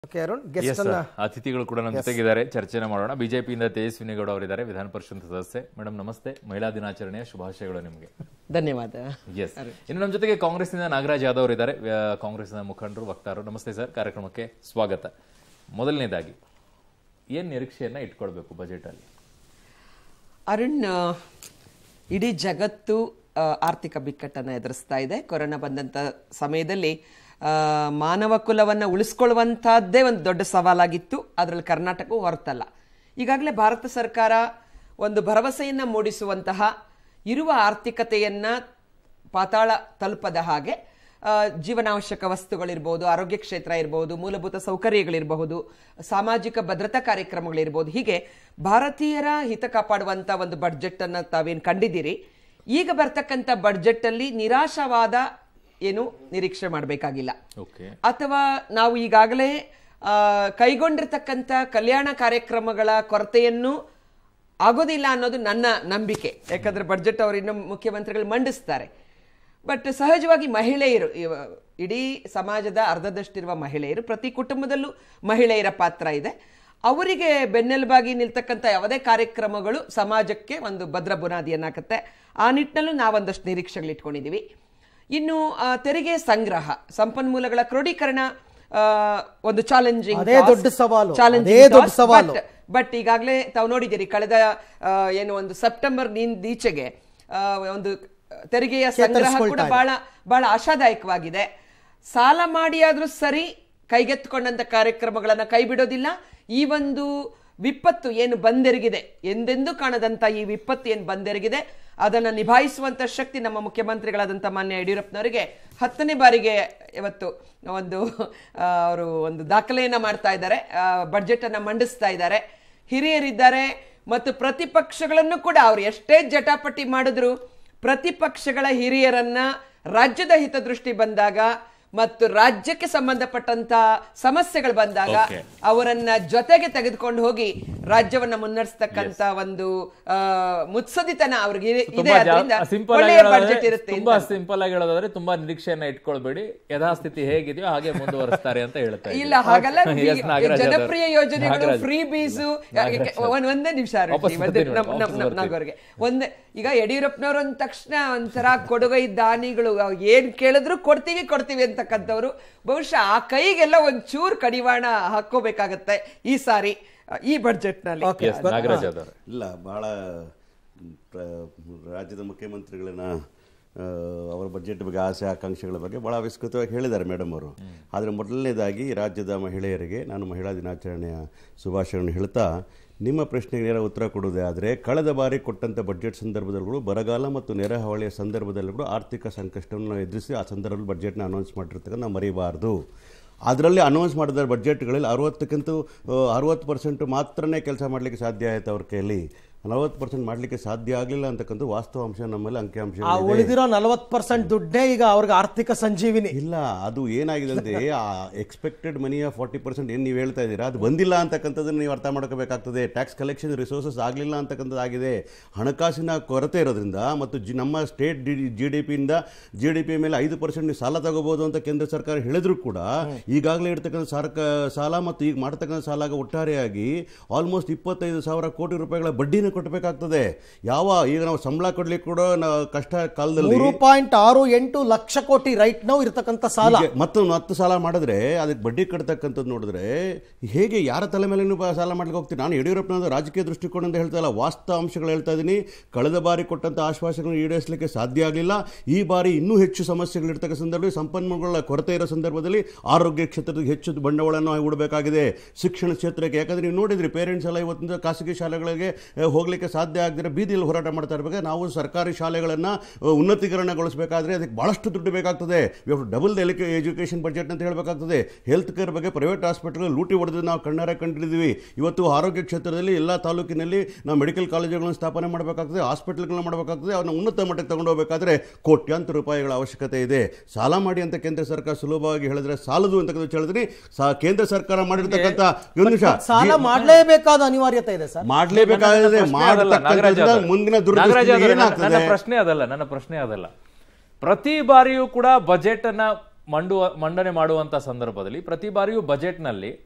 Okay Arun Yes, guest sir. ಅನ್ನ ಅತಿಥಿಗಳು ಕೂಡ ನಮ್ಮ ಜೊತೆಗಿದ್ದಾರೆ ಚರ್ಚೆನ ಮಾಡೋಣ ಬಿಜೆಪಿಯಿಂದ ತೇಜಸ್ವಿನಿ ಗೌಡ ಅವರಿದ್ದಾರೆ ವಿಧಾನ ಪರಿಷತ್ ಸದಸ್ಯೆ ಮೇಡಮ್ ನಮಸ್ತೆ ಮಹಿಳಾ ದಿನಾಚರಣೆಯ ಶುಭಾಶಯಗಳು ನಿಮಗೆ ಧನ್ಯವಾದ ಎಸ್ ಇನ್ನು ನಮ್ಮ ಜೊತೆಗೆ ಕಾಂಗ್ರೆಸ್ನಿಂದ ನಾಗರಾಜ್ ಯಾದವ್ ಅವರಿದ್ದಾರೆ ವ್ಯ- ಕಾಂಗ್ರೆಸ್ನ ಮುಖಂಡರು ವಕ್ತಾರರು ನಮಸ್ತೆ ಸರ್ ಕಾರ್ಯಕ್ರಮಕ್ಕೆ ಸ್ವಾಗತ ಮೊದಲನೇದಾಗಿ ಏನ್ ನಿರೀಕ್ಷೆಯನ್ನ ಇಟ್ಕೊಳ್ಬೇಕು ಬಜೆಟ್ ಅಲ್ಲಿ ಅರುಣ್ ಆ, ಇಡೀ ಜಗತ್ತು ಆ, ಆರ್ಥಿಕ ಬಿಕ್ಕಟ್ಟನ್ನು ಎದುರಿಸ್ತಾ ಇದೆ ಕೊರೋನಾ ಬಂದಂಥ ಸಮಯದಲ್ಲಿ ಆ, ಮಾನವ ಕುಲವನ್ನು ಉಳಿಸ್ಕೊಳ್ಳುವಂಥದ್ದೇ ಒಂದು ದೊಡ್ಡ ಸವಾಲಾಗಿತ್ತು ಅದರಲ್ಲಿ ಕರ್ನಾಟಕವೂ ಹೊರತಲ್ಲ ಈಗಾಗಲೇ ಭಾರತ ಸರ್ಕಾರ ಒಂದು ಭರವಸೆಯನ್ನು ಮೂಡಿಸುವಂತಹ ಇರುವ ಆರ್ಥಿಕತೆಯನ್ನು ಪಾತಾಳ ತಲುಪದ ಹಾಗೆ ಆ, ಜೀವನಾವಶ್ಯಕ ವಸ್ತುಗಳಿರ್ಬೋದು ಆರೋಗ್ಯ ಕ್ಷೇತ್ರ ಇರ್ಬೋದು ಮೂಲಭೂತ ಸೌಕರ್ಯಗಳಿರಬಹುದು ಸಾಮಾಜಿಕ ಭದ್ರತಾ ಕಾರ್ಯಕ್ರಮಗಳಿರ್ಬೋದು ಹೀಗೆ ಭಾರತೀಯರ ಹಿತ ಕಾಪಾಡುವಂಥ ಒಂದು ಬಡ್ಜೆಟ್ ಅನ್ನ ತಾವೇನು ಕಂಡಿದ್ದೀರಿ ಈಗ ಬರ್ತಕ್ಕಂಥ ಬಡ್ಜೆಟ್ ಅಲ್ಲಿ ನಿರಾಶವಾದ ಏನು ನಿರೀಕ್ಷೆ ಮಾಡಬೇಕಾಗಿಲ್ಲ ಓಕೆ ಅಥವಾ ನಾವು ಈಗಾಗಲೇ ಆ, ಕೈಗೊಂಡಿರ್ತಕ್ಕಂಥ ಕಲ್ಯಾಣ ಕಾರ್ಯಕ್ರಮಗಳ ಕೊರತೆಯನ್ನು ಆಗೋದಿಲ್ಲ ಅನ್ನೋದು ನನ್ನ ನಂಬಿಕೆ ಯಾಕಂದ್ರೆ ಬಡ್ಜೆಟ್ ಅವರು ಇನ್ನು ಮುಖ್ಯಮಂತ್ರಿಗಳು ಮಂಡಿಸ್ತಾರೆ ಬಟ್ ಸಹಜವಾಗಿ ಮಹಿಳೆಯರು ಇವ- ಇಡೀ ಸಮಾಜದ ಅರ್ಧದಷ್ಟಿರುವ ಮಹಿಳೆಯರು ಪ್ರತಿ ಕುಟುಂಬದಲ್ಲೂ ಮಹಿಳೆಯರ ಪಾತ್ರ ಇದೆ ಅವರಿಗೆ ಬೆನ್ನೆಲುಬಾಗಿ ನಿಲ್ತಕ್ಕಂಥ ಯಾವುದೇ ಕಾರ್ಯಕ್ರಮಗಳು ಸಮಾಜಕ್ಕೆ ಒಂದು ಭದ್ರ ಬುನಾದಿಯನ್ನಾಕತ್ತೆ ಆ ನಿಟ್ಟಿನಲ್ಲೂ ನಾವೊಂದಷ್ಟು ನಿರೀಕ್ಷೆಗಳು ಇಟ್ಕೊಂಡಿದ್ದೀವಿ ಇನ್ನು ಆ, ತೆರಿಗೆ ಸಂಗ್ರಹ ಸಂಪನ್ಮೂಲಗಳ ಕ್ರೋಢೀಕರಣ ಆ, ಒಂದು ಚಾಲೆಂಜಿಂಗ್ ಅದೇ ದೊಡ್ಡ ಸವಾಲು. ಅದೇ ದೊಡ್ಡ ಸವಾಲು. ಬಟ್ ಈಗಾಗಲೇ ತಾವು ನೋಡಿದ್ದೀರಿ ಕಳೆದ ಆ, ಏನು ಒಂದು ಸೆಪ್ಟೆಂಬರ್ ಈಚೆಗೆ ಆ, ಒಂದು ತೆರಿಗೆಯ ಸಂಗ್ರಹ ಕೂಡ ಬಹಳ ಬಹಳ ಆಶಾದಾಯಕವಾಗಿದೆ ಸಾಲ ಮಾಡಿ ಆದ್ರೂ ಸರಿ ಕೈಗೆತ್ತಿಕೊಂಡಂತ ಕಾರ್ಯಕ್ರಮಗಳನ್ನ ಕೈ ಬಿಡೋದಿಲ್ಲ ಈ ಒಂದು ವಿಪತ್ತು ಏನು ಬಂದೆರಗಿದೆ ಎಂದೆಂದೂ ಕಾಣದಂತ ಈ ವಿಪತ್ತು ಏನು ಬಂದೆರಗಿದೆ ಅದನ್ನ ನಿಭಾಯಿಸುವಂತ ಶಕ್ತಿ ನಮ್ಮ ಮುಖ್ಯಮಂತ್ರಿಗಳಾದಂಥ ಮಾನ್ಯ ಯಡಿಯೂರಪ್ಪನವರಿಗೆ ಹತ್ತನೇ ಬಾರಿಗೆ ಇವತ್ತು ಒಂದು ಅವರು ಒಂದು ದಾಖಲೆಯನ್ನ ಮಾಡ್ತಾ ಇದ್ದಾರೆ ಬಡ್ಜೆಟ್ ಅನ್ನ ಮಂಡಿಸ್ತಾ ಇದ್ದಾರೆ ಹಿರಿಯರಿದ್ದಾರೆ ಮತ್ತು ಪ್ರತಿಪಕ್ಷಗಳನ್ನು ಕೂಡ ಅವ್ರು ಎಷ್ಟೇ ಜಟಾಪಟಿ ಮಾಡಿದ್ರು ಪ್ರತಿಪಕ್ಷಗಳ ಹಿರಿಯರನ್ನ ರಾಜ್ಯದ ಹಿತದೃಷ್ಟಿ ಬಂದಾಗ ಮತ್ತು ರಾಜ್ಯಕ್ಕೆ ಸಂಬಂಧಪಟ್ಟಂತ ಸಮಸ್ಯೆಗಳು ಬಂದಾಗ Okay. ಅವರನ್ನ ಜೊತೆಗೆ ತೆಗೆದುಕೊಂಡು ಹೋಗಿ ರಾಜ್ಯವನ್ನ ಮುನ್ನಡೆಸ್ತಕ್ಕಂತ ಒಂದು ಆ, ಮುತ್ಸದಿತನ ಅವ್ರಿಗೆ ಇದೆ ತುಂಬಾ ಅದರಿಂದ ಸಿಂಪಲ್ ಒಳ್ಳೆಯ ಬಡ್ಜೆಟ್ ಇರುತ್ತೆ ತುಂಬಾ ಅಂತ. ಸಿಂಪಲ್ ಆಗಿ ಹೇಳೋದಾದ್ರೆ ತುಂಬಾ ನಿರೀಕ್ಷೆಯನ್ನ ಇಟ್ಕೊಳ್ಬೇಡಿ ಯಥಾಸ್ಥಿತಿ ಹೇಗಿದೆಯೋ ಹಾಗೆ ಮುಂದುವರಿಸ್ತಾರೆ ಅಂತ ಹೇಳ್ತಾ ಇದ್ದೀನಿ. ಇಲ್ಲ ಹಾಗಲ್ಲ Yes, ನಾಗರಾಜ್ ಯಾದವ್. ಜನಪ್ರಿಯ ಯೋಜನೆಗಳು ನಾಗರಾಜ್. ಫ್ರೀ ಬೀಸು ನಾಗರಾಜ್ ಒಂದ್- ಒಂದೇ ನಿಮಿಷ ಅರುಣ್ ವಾಪಸ್ ಜಿ, ಒಂದೇ- ಬರ್ತೀನಿ ನಮ್- ವಾಪಸ್ ನಮ್- ನಮ್- ಬರ್ತೀನಿ. ನಾಗವ್ರಿಗೆ. ಒಂದೇ ಈಗ ಯಡಿಯೂರಪ್ಪನವ್ರು ಅಂದ ತಕ್ಷಣ ಒಂಥರ ಕೊಡುಗೈ ದಾನಿಗಳು ಅವ್ ಏನ್ ಕೇಳಿದ್ರು ಕೊಡ್ತೀವಿ ಕೊಡ್ತೀವಿ ಅಂತಕ್ಕಂಥವ್ರು ಬಹುಶಃ ಆ ಕೈಗೆಲ್ಲ ಒಂದ್ ಚೂರ್ ಕಡಿವಾಣ ಹಾಕೋಬೇಕಾಗತ್ತೆ ಈ ಸಾರಿ ಆ, ಈ ಬಡ್ಜೆಟ್ ನಲ್ಲಿ Yes, ನಾಗರಾಜ್ ಯಾದವ್ ಅವರೇ. ಇಲ್ಲ ಭಾಳ ಪ್ರ- ರಾಜ್ಯದ ಮುಖ್ಯಮಂತ್ರಿಗಳನ್ನ ಆ, ಅವರ ಬಜೆಟ್ ಬಗ್ಗೆ ಆಸೆ ಆಕಾಂಕ್ಷೆಗಳ ಬಗ್ಗೆ ಭಾಳ ವಿಸ್ತೃತವಾಗಿ ಹೇಳಿದ್ದಾರೆ ಮೇಡಮ್ ಅವರು ಆದರೆ ಮೊದಲನೇದಾಗಿ ರಾಜ್ಯದ ಮಹಿಳೆಯರಿಗೆ ನಾನು ಮಹಿಳಾ ದಿನಾಚರಣೆಯ ಶುಭಾಶಯಗಳನ್ನು ಹೇಳ್ತಾ ನಿಮ್ಮ ಪ್ರಶ್ನೆಗೆ ನೇರ ಉತ್ತರ ಕೊಡುವುದೇ ಆದರೆ ಕಳೆದ ಬಾರಿ ಕೊಟ್ಟಂಥ ಬಡ್ಜೆಟ್ ಸಂದರ್ಭದಲ್ಲೂ ಬರಗಾಲ ಮತ್ತು ನೆರೆ ಹಾವಳಿಯ ಸಂದರ್ಭದಲ್ಲೂ ಕೂಡ ಆರ್ಥಿಕ ಸಂಕಷ್ಟವನ್ನು ನಾವು ಎದುರಿಸಿ ಆ ಸಂದರ್ಭದಲ್ಲಿ ಬಡ್ಜೆಟ್ನ ಅನೌನ್ಸ್ ಮಾಡಿರ್ತಕ್ಕಂಥ ನಾವು ಮರಿಬಾರ್ದು ಅದರಲ್ಲಿ ಅನೌನ್ಸ್ ಮಾಡಿದ ಬಡ್ಜೆಟ್ಗಳಲ್ಲಿ ಅರವತ್ತಕ್ಕಿಂತ ಅರವತ್ತು ಪರ್ಸೆಂಟ್ ಮಾತ್ರನೇ ಕೆಲಸ ಮಾಡಲಿಕ್ಕೆ ಸಾಧ್ಯ ಆಯಿತು ಅವ್ರ ಕೈಯಲ್ಲಿ ನಲವತ್ತು ಪರ್ಸೆಂಟ್ ಮಾಡಲಿಕ್ಕೆ ಸಾಧ್ಯ ಆಗಲಿಲ್ಲ ಅಂತಕ್ಕಂಥ ವಾಸ್ತವಾಂಶ ನಮ್ಮಲ್ಲಿ ಆ ಅಂಕಿಅಂಶ ಉಳಿದಿರೋ ನಲವತ್ತು ಪರ್ಸೆಂಟ್ ದುಡ್ಡೇ ಈಗ ಅವ್ರಿಗೆ ಆರ್ಥಿಕ ಸಂಜೀವಿನಿ ಇಲ್ಲ ಅದು ಏನಾಗಿದೆ ಅಂದ್ರೆ ಆ ಎಕ್ಸ್ಪೆಕ್ಟೆಡ್ ಮನಿಯ ಫಾರ್ಟಿ ಪರ್ಸೆಂಟ್ ಏನು ನೀವು ಹೇಳ್ತಾ ಇದ್ದೀರಾ ಅದು ಬಂದಿಲ್ಲ ಅಂತಕ್ಕಂಥದ್ದನ್ನು ನೀವು ಅರ್ಥ ಮಾಡ್ಕೋಬೇಕಾಗ್ತದೆ ಟ್ಯಾಕ್ಸ್ ಕಲೆಕ್ಷನ್ ರಿಸೋರ್ಸಸ್ ಆಗಲಿಲ್ಲ ಅಂತಕ್ಕಂಥದ್ದು ಆಗಿದೆ ಹಣಕಾಸಿನ ಕೊರತೆ ಇರೋದ್ರಿಂದ ಮತ್ತು ಜಿ ನಮ್ಮ ಸ್ಟೇಟ್ ಡಿ ಜಿ ಡಿ ಪಿಯಿಂದ ಜಿ ಡಿ ಪಿ ಮೇಲೆ ಐದು ಪರ್ಸೆಂಟ್ ನೀವು ಸಾಲ ತಗೋಬೋದು ಅಂತ ಕೇಂದ್ರ ಸರ್ಕಾರ ಹೇಳಿದ್ರು ಕೂಡ ಈಗಾಗಲೇ ಇರ್ತಕ್ಕಂಥ ಸರ್ಕ ಸಾಲ ಮತ್ತು ಈಗ ಮಾಡ್ತಕ್ಕಂಥ ಸಾಲ ಒಟ್ಟಾರೆಯಾಗಿ ಆಲ್ಮೋಸ್ಟ್ ಇಪ್ಪತ್ತೈದು ಸಾವಿರ ಕೋಟಿ ರೂಪಾಯಿಗಳ ಬಡ್ಡಿನ ಕಟ್ಟಬೇಕಾಗ್ತದೆ ಯಾವ ಈಗ ನಾವು ಸಂಬಳ ಕೊಡ್ಲಿಕ್ಕೆ ಕೂಡ ನಾವು ಕಷ್ಟ ಕಾಲದಲ್ಲಿ ಮೂರು ಪಾಯಿಂಟ್ ಆರು ಎಂಟು ಲಕ್ಷ ಕೋಟಿ ರೈಟ್ ನಾವು ಇರತಕ್ಕಂತ ಸಾಲ ಹೀಗೆ ಮತ್ತೊಂದು ಹತ್ತು ಸಾಲ ಮಾಡಿದ್ರೆ ಅದಕ್ಕೆ ಬಡ್ಡಿ ಕಟ್ತಕ್ಕಂಥದ್ದು ನೋಡಿದ್ರೆ ಹೇಗೆ ಯಾರ ತಲೆ ಮೇಲೆ ನೀವು ಸಾಲ ಮಾಡ್ಲಿಕ್ಕೆ ಹೋಗ್ತೀನಿ ನಾನು ಯಡಿಯೂರಪ್ಪನವರ ರಾಜಕೀಯ ದೃಷ್ಟಿಕೋನದಿಂದ ಹೇಳ್ತಾ ಇಲ್ಲ ವಾಸ್ತವ ಅಂಶಗಳು ಹೇಳ್ತಾ ಇದ್ದೀನಿ ಕಳೆದ ಬಾರಿ ಕೊಟ್ಟಂಥ ಆಶ್ವಾಸಗಳನ್ನು ಈಡೇರಿಸಲಿಕ್ಕೆ ಸಾಧ್ಯ ಆಗಲಿಲ್ಲ ಈ ಬಾರಿ ಇನ್ನೂ ಹೆಚ್ಚು ಸಮಸ್ಯೆಗಳಿರ್ತಕ್ಕ ಸಂದರ್ಭದಲ್ಲಿ ಸಂಪನ್ಮೂಲಗಳ ಕೊರತೆ ಇರೋ ಸಂದರ್ಭದಲ್ಲಿ ಆರೋಗ್ಯ ಕ್ಷೇತ್ರಕ್ಕೆ ಹೆಚ್ಚು ಬಂಡವಾಳವನ್ನು ಹೂಡಬೇಕಾಗಿದೆ ಶಿಕ್ಷಣ ಕ್ಷೇತ್ರಕ್ಕೆ ಯಾಕಂದ್ರೆ ನೀವು ನೋಡಿದ್ರಿ ಪೇರೆಂಟ್ಸ್ ಎಲ್ಲ ಇವತ್ತಿನ ಖಾಸಗಿ ಶಾಲೆಗಳಿಗೆ ಆ, ಹೋಗ್ಲಿಕ್ಕೆ ಸಾಧ್ಯ ಆಗದಿರೋ ಬೀದಿಯಲ್ಲಿ ಹೋರಾಟ ಮಾಡ್ತಾ ಇರಬೇಕು ನಾವು ಸರ್ಕಾರಿ ಶಾಲೆಗಳನ್ನು ಉನ್ನತೀಕರಣಗೊಳಿಸಬೇಕಾದ್ರೆ ಅದಕ್ಕೆ ಭಾಳಷ್ಟು ದುಡ್ಡು ಬೇಕಾಗ್ತದೆ ಇವಾಗ ಡಬಲ್ ಎಜುಕೇಷನ್ ಬಜೆಟ್ ಅಂತ ಹೇಳಬೇಕಾಗ್ತದೆ ಹೆಲ್ತ್ ಕೇರ್ ಬಗ್ಗೆ ಪ್ರೈವೇಟ್ ಹಾಸ್ಪಿಟಲ್ ಲೂಟಿ ಹೊಡೆದು ನಾವು ಕಣ್ಣಾರೆ ಕಂಡಿದ್ದೀವಿ ಇವತ್ತು ಆರೋಗ್ಯ ಕ್ಷೇತ್ರದಲ್ಲಿ ಎಲ್ಲ ತಾಲೂಕಿನಲ್ಲಿ ನಾವು ಮೆಡಿಕಲ್ ಕಾಲೇಜುಗಳನ್ನು ಸ್ಥಾಪನೆ ಮಾಡಬೇಕಾಗ್ತದೆ ಹಾಸ್ಪಿಟಲ್ಗಳನ್ನ ಮಾಡಬೇಕಾಗ್ತದೆ ಅವನ್ನ ಉನ್ನತ ಮಟ್ಟಕ್ಕೆ ತಗೊಂಡು ಹೋಗಬೇಕಾದ್ರೆ ಕೋಟ್ಯಾಂತರ ರೂಪಾಯಿಗಳ ಅವಶ್ಯಕತೆ ಇದೆ ಸಾಲ ಮಾಡಿ ಅಂತ ಕೇಂದ್ರ ಸರ್ಕಾರ ಸುಲಭವಾಗಿ ಹೇಳಿದ್ರೆ ಸಾಲದು ಅಂತಕ್ಕಂಥ ಹೇಳಿದ್ರಿ ಸಾ- ಕೇಂದ್ರ ಸರ್ಕಾರ ಮಾಡಿರ್ತಕ್ಕಂಥ ಒಂದು ನಿಮಿಷ ಸಾಲ ಮಾಡಲೇಬೇಕಾದ ಅನಿವಾರ್ಯತೆ ಇದೆ ಸರ್ ಮಾಡಲೇಬೇಕಾಗಿದೆ ಪ್ರಶ್ನೆ ಅದಲ್ಲ, ನಾಗರಾಜ್ ಮಾಡ್ತಕ್ಕಂಥದ್ರಿಂದ ಯಾದವ್. ಮುಂದಿನ ನಾಗರಾಜ್ ದುರ್ದೃಷ್ಟಿ ಯಾದವ್, ನನ್ನ- ಏನಾಗ್ತದೆ ನನ್ನ ಪ್ರಶ್ನೆ ಅದಲ್ಲ ನನ್ನ ಪ್ರಶ್ನೆ ಅದಲ್ಲ ಪ್ರತಿ ಬಾರಿಯೂ ಕೂಡ ಬಜೆಟ್ ಅನ್ನ ಮಂಡುವ ಮಂಡನೆ ಮಾಡುವಂತ ಸಂದರ್ಭದಲ್ಲಿ ಪ್ರತಿ ಬಾರಿಯೂ ಬಜೆಟ್ ನಲ್ಲಿ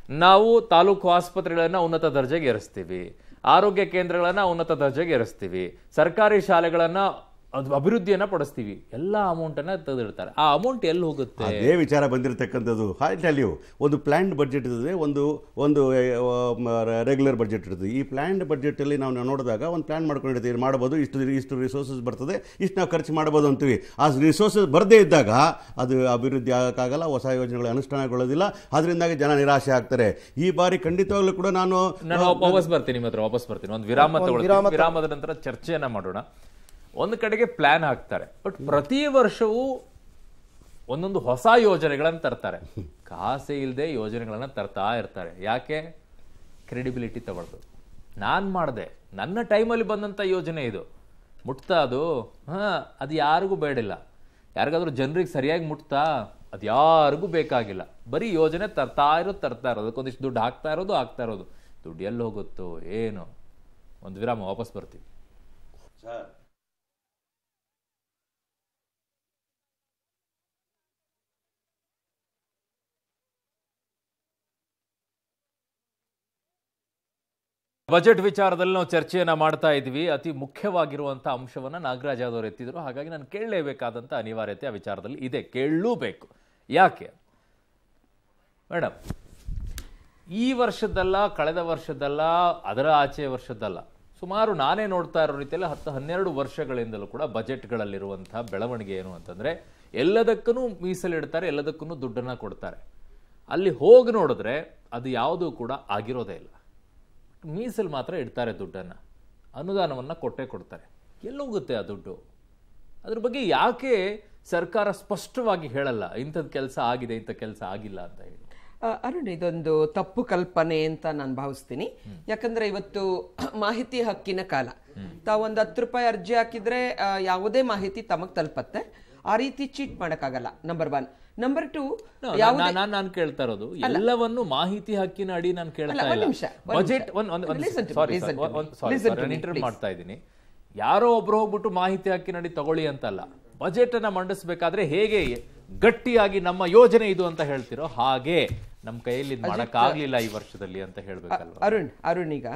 ನಾವು ತಾಲೂಕು ಆಸ್ಪತ್ರೆಗಳನ್ನ ಉನ್ನತ ದರ್ಜೆಗೆ ಏರಿಸ್ತೀವಿ ಆರೋಗ್ಯ ಕೇಂದ್ರಗಳನ್ನ ಉನ್ನತ ದರ್ಜೆಗೆ ಏರಿಸ್ತೀವಿ ಸರ್ಕಾರಿ ಶಾಲೆಗಳನ್ನ ಅದು ಅಭಿವೃದ್ಧಿಯನ್ನ ಪಡಿಸ್ತೀವಿ ಎಲ್ಲ ಅಮೌಂಟ್ ಅನ್ನ ತೆಗೆದಿಡ್ತಾರೆ ಆ ಅಮೌಂಟ್ ಎಲ್ಲಿ ಹೋಗುತ್ತೆ ಅದೇ ವಿಚಾರ ಬಂದಿರತಕ್ಕಂಥದ್ದು ಐ ಟೆಲ್ ಯು ಒಂದು ಪ್ಲ್ಯಾಂಡ್ ಬಡ್ಜೆಟ್ ಇರ್ತದೆ ಒಂದು ಒಂದು ರೆಗ್ಯುಲರ್ ಬಡ್ಜೆಟ್ ಇರ್ತದೆ ಈ ಪ್ಲ್ಯಾಂಡ್ ಬಡ್ಜೆಟಲ್ಲಿ ನಾವು ನೋಡಿದಾಗ ಒಂದು ಪ್ಲ್ಯಾನ್ ಮಾಡ್ಕೊಂಡಿರ್ತೀವಿ ಮಾಡ್ಬೋದು ಇಷ್ಟು ಇಷ್ಟು ರಿಸೋರ್ಸಸ್ ಬರ್ತದೆ ಇಷ್ಟು ನಾವು ಖರ್ಚು ಮಾಡ್ಬೋದು ಅಂತೀವಿ ಆ ರಿಸೋರ್ಸಸ್ ಬರದೇ ಇದ್ದಾಗ ಅದು ಅಭಿವೃದ್ಧಿ ಆಗೋಕ್ಕಾಗಲ್ಲ ಹೊಸ ಯೋಜನೆಗಳು ಅನುಷ್ಠಾನಗೊಳ್ಳೋದಿಲ್ಲ ಅದರಿಂದಾಗಿ ಜನ ನಿರಾಶೆ ಆಗ್ತಾರೆ ಈ ಬಾರಿ ಖಂಡಿತವಾಗ್ಲೂ ಕೂಡ ನಾನು ನಾನು ವಾಪಸ್ ಬರ್ತೀನಿ ನಿಮ್ಮ ಹತ್ರ ವಾಪಸ್ ಬರ್ತೀನಿ ಒಂದು ವಿರಾಮ ತಗೊಳ್ತೀನಿ ವಿರಾಮದ ನಂತರ ಚರ್ಚೆಯನ್ನ ಮಾಡೋಣ ಒಂದು ಕಡೆಗೆ ಪ್ಲಾನ್ ಹಾಕ್ತಾರೆ ಬಟ್ ಪ್ರತಿ ವರ್ಷವೂ ಒಂದೊಂದು ಹೊಸ ಯೋಜನೆಗಳನ್ನ ತರ್ತಾರೆ ಕಾಸೆ ಇಲ್ಲದೆ ಯೋಜನೆಗಳನ್ನ ತರ್ತಾ ಇರ್ತಾರೆ ಯಾಕೆ ಕ್ರೆಡಿಬಿಲಿಟಿ ತಗೊಳ್ಬೇಕು ನಾನ್ ಮಾಡಿದೆ ನನ್ನ ಟೈಮಲ್ಲಿ ಬಂದಂತ ಯೋಜನೆ ಇದು ಮುಟ್ತಾ ಅದು ಹಾ ಅದು ಯಾರಿಗೂ ಬೇಡಿಲ್ಲ ಯಾರಿಗಾದ್ರೂ ಜನರಿಗೆ ಸರಿಯಾಗಿ ಮುಟ್ತಾ ಅದು ಯಾರಿಗೂ ಬೇಕಾಗಿಲ್ಲ ಬರೀ ಯೋಜನೆ ತರ್ತಾ ಇರೋದು ತರ್ತಾ ಇರೋದು ಅದಕ್ಕೊಂದಿಷ್ಟು ದುಡ್ಡು ಹಾಕ್ತಾ ಇರೋದು ಹಾಕ್ತಾ ಇರೋದು ದುಡ್ಡು ಎಲ್ಲಿ ಹೋಗುತ್ತೋ ಏನು ಒಂದು ವಿರಾಮ ವಾಪಸ್ ಬರ್ತೀವಿ ಬಜೆಟ್ ವಿಚಾರದಲ್ಲಿ ನಾವು ಚರ್ಚೆಯನ್ನ ಮಾಡ್ತಾ ಇದ್ವಿ ಅತಿ ಮುಖ್ಯವಾಗಿರುವಂತಹ ಅಂಶವನ್ನ ನಾಗರಾಜ್ ಯಾದವ್ ಎತ್ತಿದ್ರು ಹಾಗಾಗಿ ನಾನು ಕೇಳಲೇಬೇಕಾದಂತ ಅನಿವಾರ್ಯತೆ ಆ ವಿಚಾರದಲ್ಲಿ ಇದೆ ಕೇಳಲೇಬೇಕು ಯಾಕೆ ಮೇಡಮ್ ಈ ವರ್ಷದ್ದಲ್ಲ ಕಳೆದ ವರ್ಷದ್ದಲ್ಲ ಅದರ ಆಚೆ ವರ್ಷದ್ದಲ್ಲ ಸುಮಾರು ನಾನೇ ನೋಡ್ತಾ ಇರೋ ರೀತಿಯಲ್ಲಿ ಹತ್ತು ಹನ್ನೆರಡು ವರ್ಷಗಳಿಂದಲೂ ಕೂಡ ಬಜೆಟ್ಗಳಲ್ಲಿರುವಂತಹ ಬೆಳವಣಿಗೆ ಏನು ಅಂತಂದ್ರೆ ಎಲ್ಲದಕ್ಕೂ ಮೀಸಲಿಡ್ತಾರೆ ಎಲ್ಲದಕ್ಕೂ ದುಡ್ಡನ್ನ ಕೊಡ್ತಾರೆ ಅಲ್ಲಿ ಹೋಗಿ ನೋಡಿದ್ರೆ ಅದು ಯಾವುದೂ ಕೂಡ ಆಗಿರೋದೇ ಇಲ್ಲ ಮೀಸಲು ಮಾತ್ರ ಇಡ್ತಾರೆ ದುಡ್ಡನ್ನು ಅನುದಾನವನ್ನು ಕೊಟ್ಟೇ ಕೊಡ್ತಾರೆ ಎಲ್ಲೋಗುತ್ತೆ ಆ ದುಡ್ಡು ಅದ್ರ ಬಗ್ಗೆ ಯಾಕೆ ಸರ್ಕಾರ ಸ್ಪಷ್ಟವಾಗಿ ಹೇಳಲ್ಲ ಇಂಥದ್ದು ಕೆಲಸ ಆಗಿದೆ ಇಂಥ ಕೆಲಸ ಆಗಿಲ್ಲ ಅಂತ ಹೇಳಿ ಆ, ಅರುಣ್ ಇದೊಂದು ತಪ್ಪು ಕಲ್ಪನೆ ಅಂತ ನಾನು ಭಾವಿಸ್ತೀನಿ ಯಾಕಂದ್ರೆ ಇವತ್ತು ಮಾಹಿತಿ ಹಕ್ಕಿನ ಕಾಲ ತಾವೊಂದು ಹತ್ತು ರೂಪಾಯಿ ಅರ್ಜಿ ಹಾಕಿದ್ರೆ ಆ, ಯಾವುದೇ ಮಾಹಿತಿ ತಮಗ್ ತಲುಪತ್ತೆ ಆ ರೀತಿ ಚೀಟ್ ಮಾಡಕ್ಕಾಗಲ್ಲ ನಂಬರ್ ಒನ್ ನಂಬರ್ ಟು ಯಾವುದೇ ನಾನು ನಾನು ಕೇಳ್ತಾ ಇರೋದು ಎಲ್ಲವನ್ನು ಮಾಹಿತಿ ಹಕ್ಕಿನ ಅಡಿ ನಾನು ಅಲ್ಲ, ಕೇಳ್ತಾ ಒಂದ್ ಇಲ್ಲ ನಿಮಿಷ, ಒಂದ್ ಬಜೆಟ್ ನಿಮಿಷ. ಒಂದ್ ಒಂದ್ ಒಂದ್ Listen to me, sorry listen to me. Sorry Listen to me, interview please. ಮಾಡ್ತಾ ಇದ್ದೀನಿ ಯಾರೋ ಒಬ್ರು ಹೋಗ್ಬಿಟ್ಟು ಮಾಹಿತಿ ಹಕ್ಕಿನ ಅಡಿ ತಗೊಳ್ಳಿ ಅಂತಲ್ಲ ಬಜೆಟ್ ಅನ್ನ ಮಂಡಿಸ್ಬೇಕಾದ್ರೆ ಹೇಗೆ ಗಟ್ಟಿಯಾಗಿ ನಮ್ಮ ಯೋಜನೆ ಇದು ಅಂತ ಹೇಳ್ತಿರೋ ಹಾಗೆ ನಮ್ಮ ಕೈಯಲ್ಲಿ ಮಾಡಕ್ ಆಗ್ಲಿಲ್ಲ ಈ ವರ್ಷದಲ್ಲಿ ಅಂತ ಹೇಳ್ಬೇಕಲ್ವಾ ಅರುಣ್ ಅರುಣ್ ಈಗ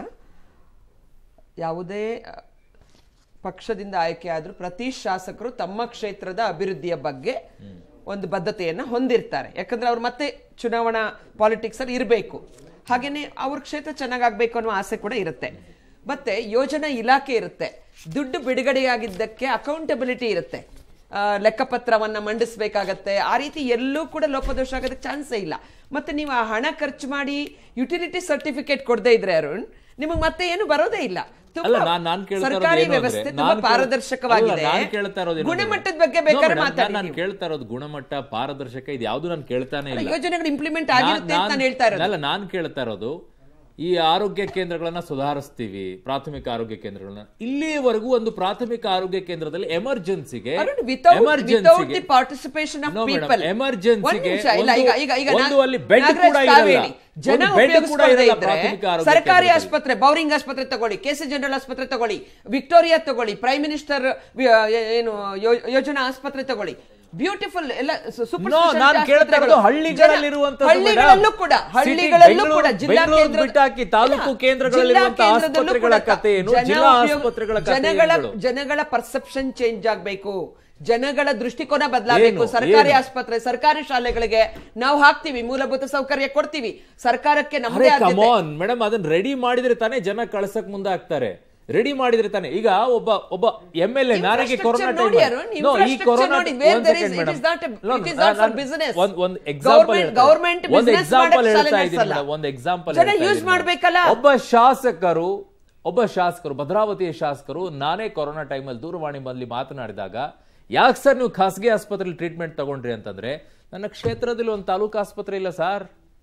ಯಾವುದೇ ಆ, ಪಕ್ಷದಿಂದ ಆಯ್ಕೆ ಆದ್ರೂ ಪ್ರತಿ ಶಾಸಕರು ತಮ್ಮ ಕ್ಷೇತ್ರದ ಅಭಿವೃದ್ಧಿಯ ಬಗ್ಗೆ ಒಂದು ಬದ್ಧತೆಯನ್ನ ಹೊಂದಿರ್ತಾರೆ ಯಾಕಂದ್ರೆ ಅವ್ರು ಮತ್ತೆ ಚುನಾವಣಾ ಪಾಲಿಟಿಕ್ಸ್ ಅಲ್ಲಿ ಇರಬೇಕು ಹಾಗೇನೆ ಅವ್ರ ಕ್ಷೇತ್ರ ಚೆನ್ನಾಗಾಗ್ಬೇಕು ಅನ್ನೋ ಆಸೆ ಕೂಡ ಇರುತ್ತೆ ಮತ್ತೆ ಯೋಜನಾ ಇಲಾಖೆ ಇರುತ್ತೆ ದುಡ್ಡು ಬಿಡುಗಡೆಯಾಗಿದ್ದಕ್ಕೆ ಅಕೌಂಟಬಿಲಿಟಿ ಇರುತ್ತೆ ಆ, ಲೆಕ್ಕಪತ್ರವನ್ನ ಮಂಡಿಸ್ಬೇಕಾಗತ್ತೆ ಆ ರೀತಿ ಎಲ್ಲೂ ಕೂಡ ಲೋಪದೋಷ ಆಗೋದಕ್ಕೆ ಚಾನ್ಸೇ ಇಲ್ಲ ಮತ್ತೆ ನೀವು ಆ ಹಣ ಖರ್ಚು ಮಾಡಿ ಯುಟಿಲಿಟಿ ಸರ್ಟಿಫಿಕೇಟ್ ಕೊಡದೇ ಇದ್ರೆ ಅರುಣ್ ನಿಮಗೆ ಮತ್ತೆ ಏನು ಬರೋದೇ ಇಲ್ಲ ತುಂಬಾ ಅಲ್ಲ ನಾನ್ ನಾನ್ ಕೇಳ್ತಾ ಇರೋದು ಸರ್ಕಾರಿ ಏನು ಅಂದ್ರೆ, ವ್ಯವಸ್ಥೆ ತುಂಬಾ ನಾನ್ ಕೇಳ್- ಪಾರದರ್ಶಕವಾಗಿದೆ ಅಲ್ಲ, ನಾನ್ ಕೇಳ್ತಾ ಇರೋದು ಏನು ಅಂದ್ರೆ- ಗುಣಮಟ್ಟದ ಬಗ್ಗೆ No, ಬೇಕಾದ್ರೆ madam, ಮಾತಾಡಿ ನಾನ್ ನೀವು. ಕೇಳ್ತಾ ಇರೋದು ಗುಣಮಟ್ಟ ಪಾರದರ್ಶಕ ಇದು ಯಾವುದು ನಾನು ಕೇಳ್ತಾನೆ ಇಲ್ಲ ಯೋಜನೆಗಳು ಇಂಪ್ಲಿಮೆಂಟ್ ನಾನ್- ಆಗಿರುತ್ತೆ ಅಂತ ನಾನು ಹೇಳ್ತಾ ಇರೋದು ಅಲ್ಲ ನಾನ್ ಕೇಳ್ತಾ ಇರೋದು ಈ ಆರೋಗ್ಯ ಕೇಂದ್ರಗಳನ್ನ ಸುಧಾರಿಸ್ತೀವಿ ಪ್ರಾಥಮಿಕ ಆರೋಗ್ಯ ಕೇಂದ್ರಗಳನ್ನ ಇಲ್ಲಿಯವರೆಗೂ ಒಂದು ಪ್ರಾಥಮಿಕ ಆರೋಗ್ಯ ಕೇಂದ್ರದಲ್ಲಿ ಎಮರ್ಜೆನ್ಸಿಗೆ Arun, without- without the participation of people. ಎಮರ್ಜೆನ್ಸಿಗೆ ಒಂದ್ ನಿಮಿಷ, ಇಲ್ಲ, ಈಗ- ಈಗ- ಈಗ ಒಂದು ನಾ- ಅಲ್ಲಿ ಬೆಡ್ ನಾಗರಾಜ್ ಕೂಡ ಕಾವೇರಿ, ಇರಲ್ಲ ಜನ ಒಂದು ಬೆಡ್ ಕೂಡ ಉಪಯೋಗಿಸ್ಕೊಳ್ಳದೆ ಇರಲ್ಲ ಇದ್ರೆ ಪ್ರಾಥಮಿಕ ಆರೋಗ್ಯ ಸರ್ಕಾರಿ ಕೇಂದ್ರದಲ್ಲಿ. ಆಸ್ಪತ್ರೆ ಬೌರಿಂಗ್ ಆಸ್ಪತ್ರೆ ತಗೊಳ್ಳಿ ಕೆ ಸಿ ಜನರಲ್ ಆಸ್ಪತ್ರೆ ತಗೊಳ್ಳಿ ವಿಕ್ಟೋರಿಯಾ ತಗೊಳ್ಳಿ ಪ್ರೈಮ್ ಮಿನಿಸ್ಟರ್ ಏನು ಯೋ- ಯೋಜನಾ ಆಸ್ಪತ್ರೆ ತಗೊಳ್ಳಿ ಬ್ಯೂಟಿಫುಲ್ ಎಲ್ಲ ಸೂಪರ್ No, ನಾನ್ ಕೇಳ್ತಾ ಇರೋದು ಹಳ್ಳಿಗಳಲ್ಲಿರುವಂತದ್ದು ಹಳ್ಳಿಗಳಲ್ಲೂ ಕೂಡ City, ಹಳ್ಳಿಗಳಲ್ಲೂ ಕೂಡ ಬೆಂಗಳೂರು- ಜಿಲ್ಲಾ ಬೆಂಗಳೂರು ಕೇಂದ್ರ ಬಿಟ್ಟಾಕಿ ತಾಲೂಕು ಕೇಂದ್ರಗಳಲ್ಲಿರುವಂತ ಆಸ್ಪತ್ರೆಗಳ ಕಥೆ ಏನು? ಜಿಲ್ಲಾ ಆಸ್ಪತ್ರೆಗಳ ಕಥೆ ಜನಗಳ ಏನ್ಗಳು? ಜನಗಳ ಪರ್ಸೆಪ್ಷನ್ ಚೇಂಜ್ ಆಗ್ಬೇಕು ಜನಗಳ ದೃಷ್ಟಿಕೋನ ಬದಲಾಗಬೇಕು ಏನು? ಸರ್ಕಾರಿ ಏನು? ಆಸ್ಪತ್ರೆ ಸರ್ಕಾರಿ ಶಾಲೆಗಳಿಗೆ ನಾವು ಹಾಕ್ತಿವಿ ಮೂಲಭೂತ ಸೌಕರ್ಯ ಕೊಡ್ತೀವಿ ಸರ್ಕಾರಕ್ಕೆ ಅರೆ ನಮ್ಮದೇ ಆದ್ಯತೆ. ಕಮಾನ್ ಮೇಡಮ್ ಅದನ್ನ ರೆಡಿ ಮಾಡಿದ್ರೆ ತಾನೇ ಜನ ಕಳ್ಸಕ್ ಮುಂದೆ ಆಗ್ತಾರೆ ರೆಡಿ ಮಾಡಿದ್ರೆ ತಾನೇ ಈಗ ಒಬ್ಬ ಒಬ್ಬ ಎಂ ಎಲ್ ಎ ನನಗೆ ಕೊರೋನಾ Infrastructure ನೋಡಿ ಅರುಣ್, infrastructure ನೋಡಿ. Where there is- it is not a- it is not for business. ಒಂದು ಎಕ್ಸಾಂಪಲ್ Government- government ಒಂದು business ಎಕ್ಸಾಂಪಲ್ ಮಾಡಕ್ ಹೇಳ್ತಾ ಶಾಲೆ ಇದ್ದೀನಿ ನಡೆಸಲ್ಲ. ಮೇಡಮ್ ಒಂದು ಎಕ್ಸಾಂಪಲ್ ಜನ use ಮಾಡ್ಬೇಕಲ್ಲ? ಒಬ್ಬ ಶಾಸಕರು ಒಬ್ಬ ಶಾಸಕರು ಭದ್ರಾವತಿಯ ಶಾಸಕರು ನಾನೇ ಕೊರೋನಾ ಟೈಮಲ್ಲಿ ದೂರವಾಣಿ ಬಂದು ಮಾತನಾಡಿದಾಗ ಯಾಕೆ ಸರ್ ನೀವು ಖಾಸಗಿ ಆಸ್ಪತ್ರೆಯಲ್ಲಿ ಟ್ರೀಟ್ಮೆಂಟ್ ತಗೊಂಡ್ರಿ ಅಂತಂದ್ರೆ ನನ್ನ ಕ್ಷೇತ್ರದಲ್ಲಿ ಒಂದು ತಾಲೂಕು ಆಸ್ಪತ್ರೆ ಇಲ್ಲ ಸರ್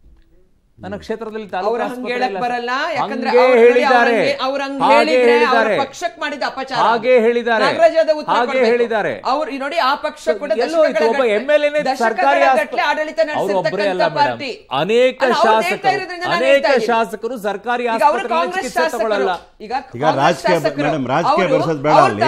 ನನ್ನ ಕ್ಷೇತ್ರದಲ್ಲಿ ತಾಲೂಕು ಅವ್ರು ಹಂಗ್ ಆಸ್ಪತ್ರೆ ಹೇಳಕ್ ಇಲ್ಲ ಬರಲ್ಲ ಸರ್. ಯಾಕಂದ್ರೆ ಹಂಗೆ ಅವ್ರು ನೋಡಿ, ಹೇಳಿದ್ದಾರೆ ಅವ್ರಂಗೆ- ಅವ್ರಂಗ್ ಹಾಗೆ ಹೇಳಿದ್ರೆ ಅವ್ರ ಹೇಳಿದ್ದಾರೆ. ಪಕ್ಷಕ್ಕೆ ಮಾಡಿದ ಅಪಚಾರ ಹಾಗೆ ಹೇಳಿದ್ದಾರೆ ನಾಗರಾಜ್ ಯಾದವ್ ಉತ್ತರ ಹಾಗೆ ಕೊಡ್ಬೇಕು. ಹೇಳಿದ್ದಾರೆ ಅವ್ರು ಈ ನೋಡಿ ಆ ಪಕ್ಷ ಕೂಡ ಎಲ್ಲೋ ಆಯ್ತು, ದಶಕಗಳ ಒಬ್ಬ ಗಟ್ಲೆ- ಎಂ ಎಲ್ ಎನೇ ದಶಕಗಳ ಸರ್ಕಾರಿ ಗಟ್ಲೆ ಆಡಳಿತ ಅವರು ಒಬ್ಬರೇ ಅಲ್ಲ ನಡೆಸಿರ್ತಕ್ಕಂಥ ಮೇಡಮ್ ಪಾರ್ಟಿ. ಅನೇಕ ಅಲ್ಲ, ಅವ್ರು ಹೇಳ್ತಾ ಶಾಸಕರು ಇರೋದ್ರಿಂದ ನಾನು ಅನೇಕ ಹೇಳ್ತಾ ಇದ್ದೀನಿ. ಶಾಸಕರು ಸರ್ಕಾರಿ ಈಗ ಅವರು ಆಸ್ಪತ್ರೆಯಲ್ಲಿ ಕಾಂಗ್ರೆಸ್ ಚಿಕಿತ್ಸೆ ಶಾಸಕರು ತಗೊಳ್ಳಲ್ಲ ಈಗ ಈಗ ಕಾಂಗ್ರೆಸ್ ರಾಜಕೀಯ ಶಾಸಕರು, ಮೇಡಮ್ ರಾಜಕೀಯ ಅವರು- ಬೆಳೆಸೋದು ಬೇಡ ಅವ್ರು ಅಲ್ಲಿ ತಾನು-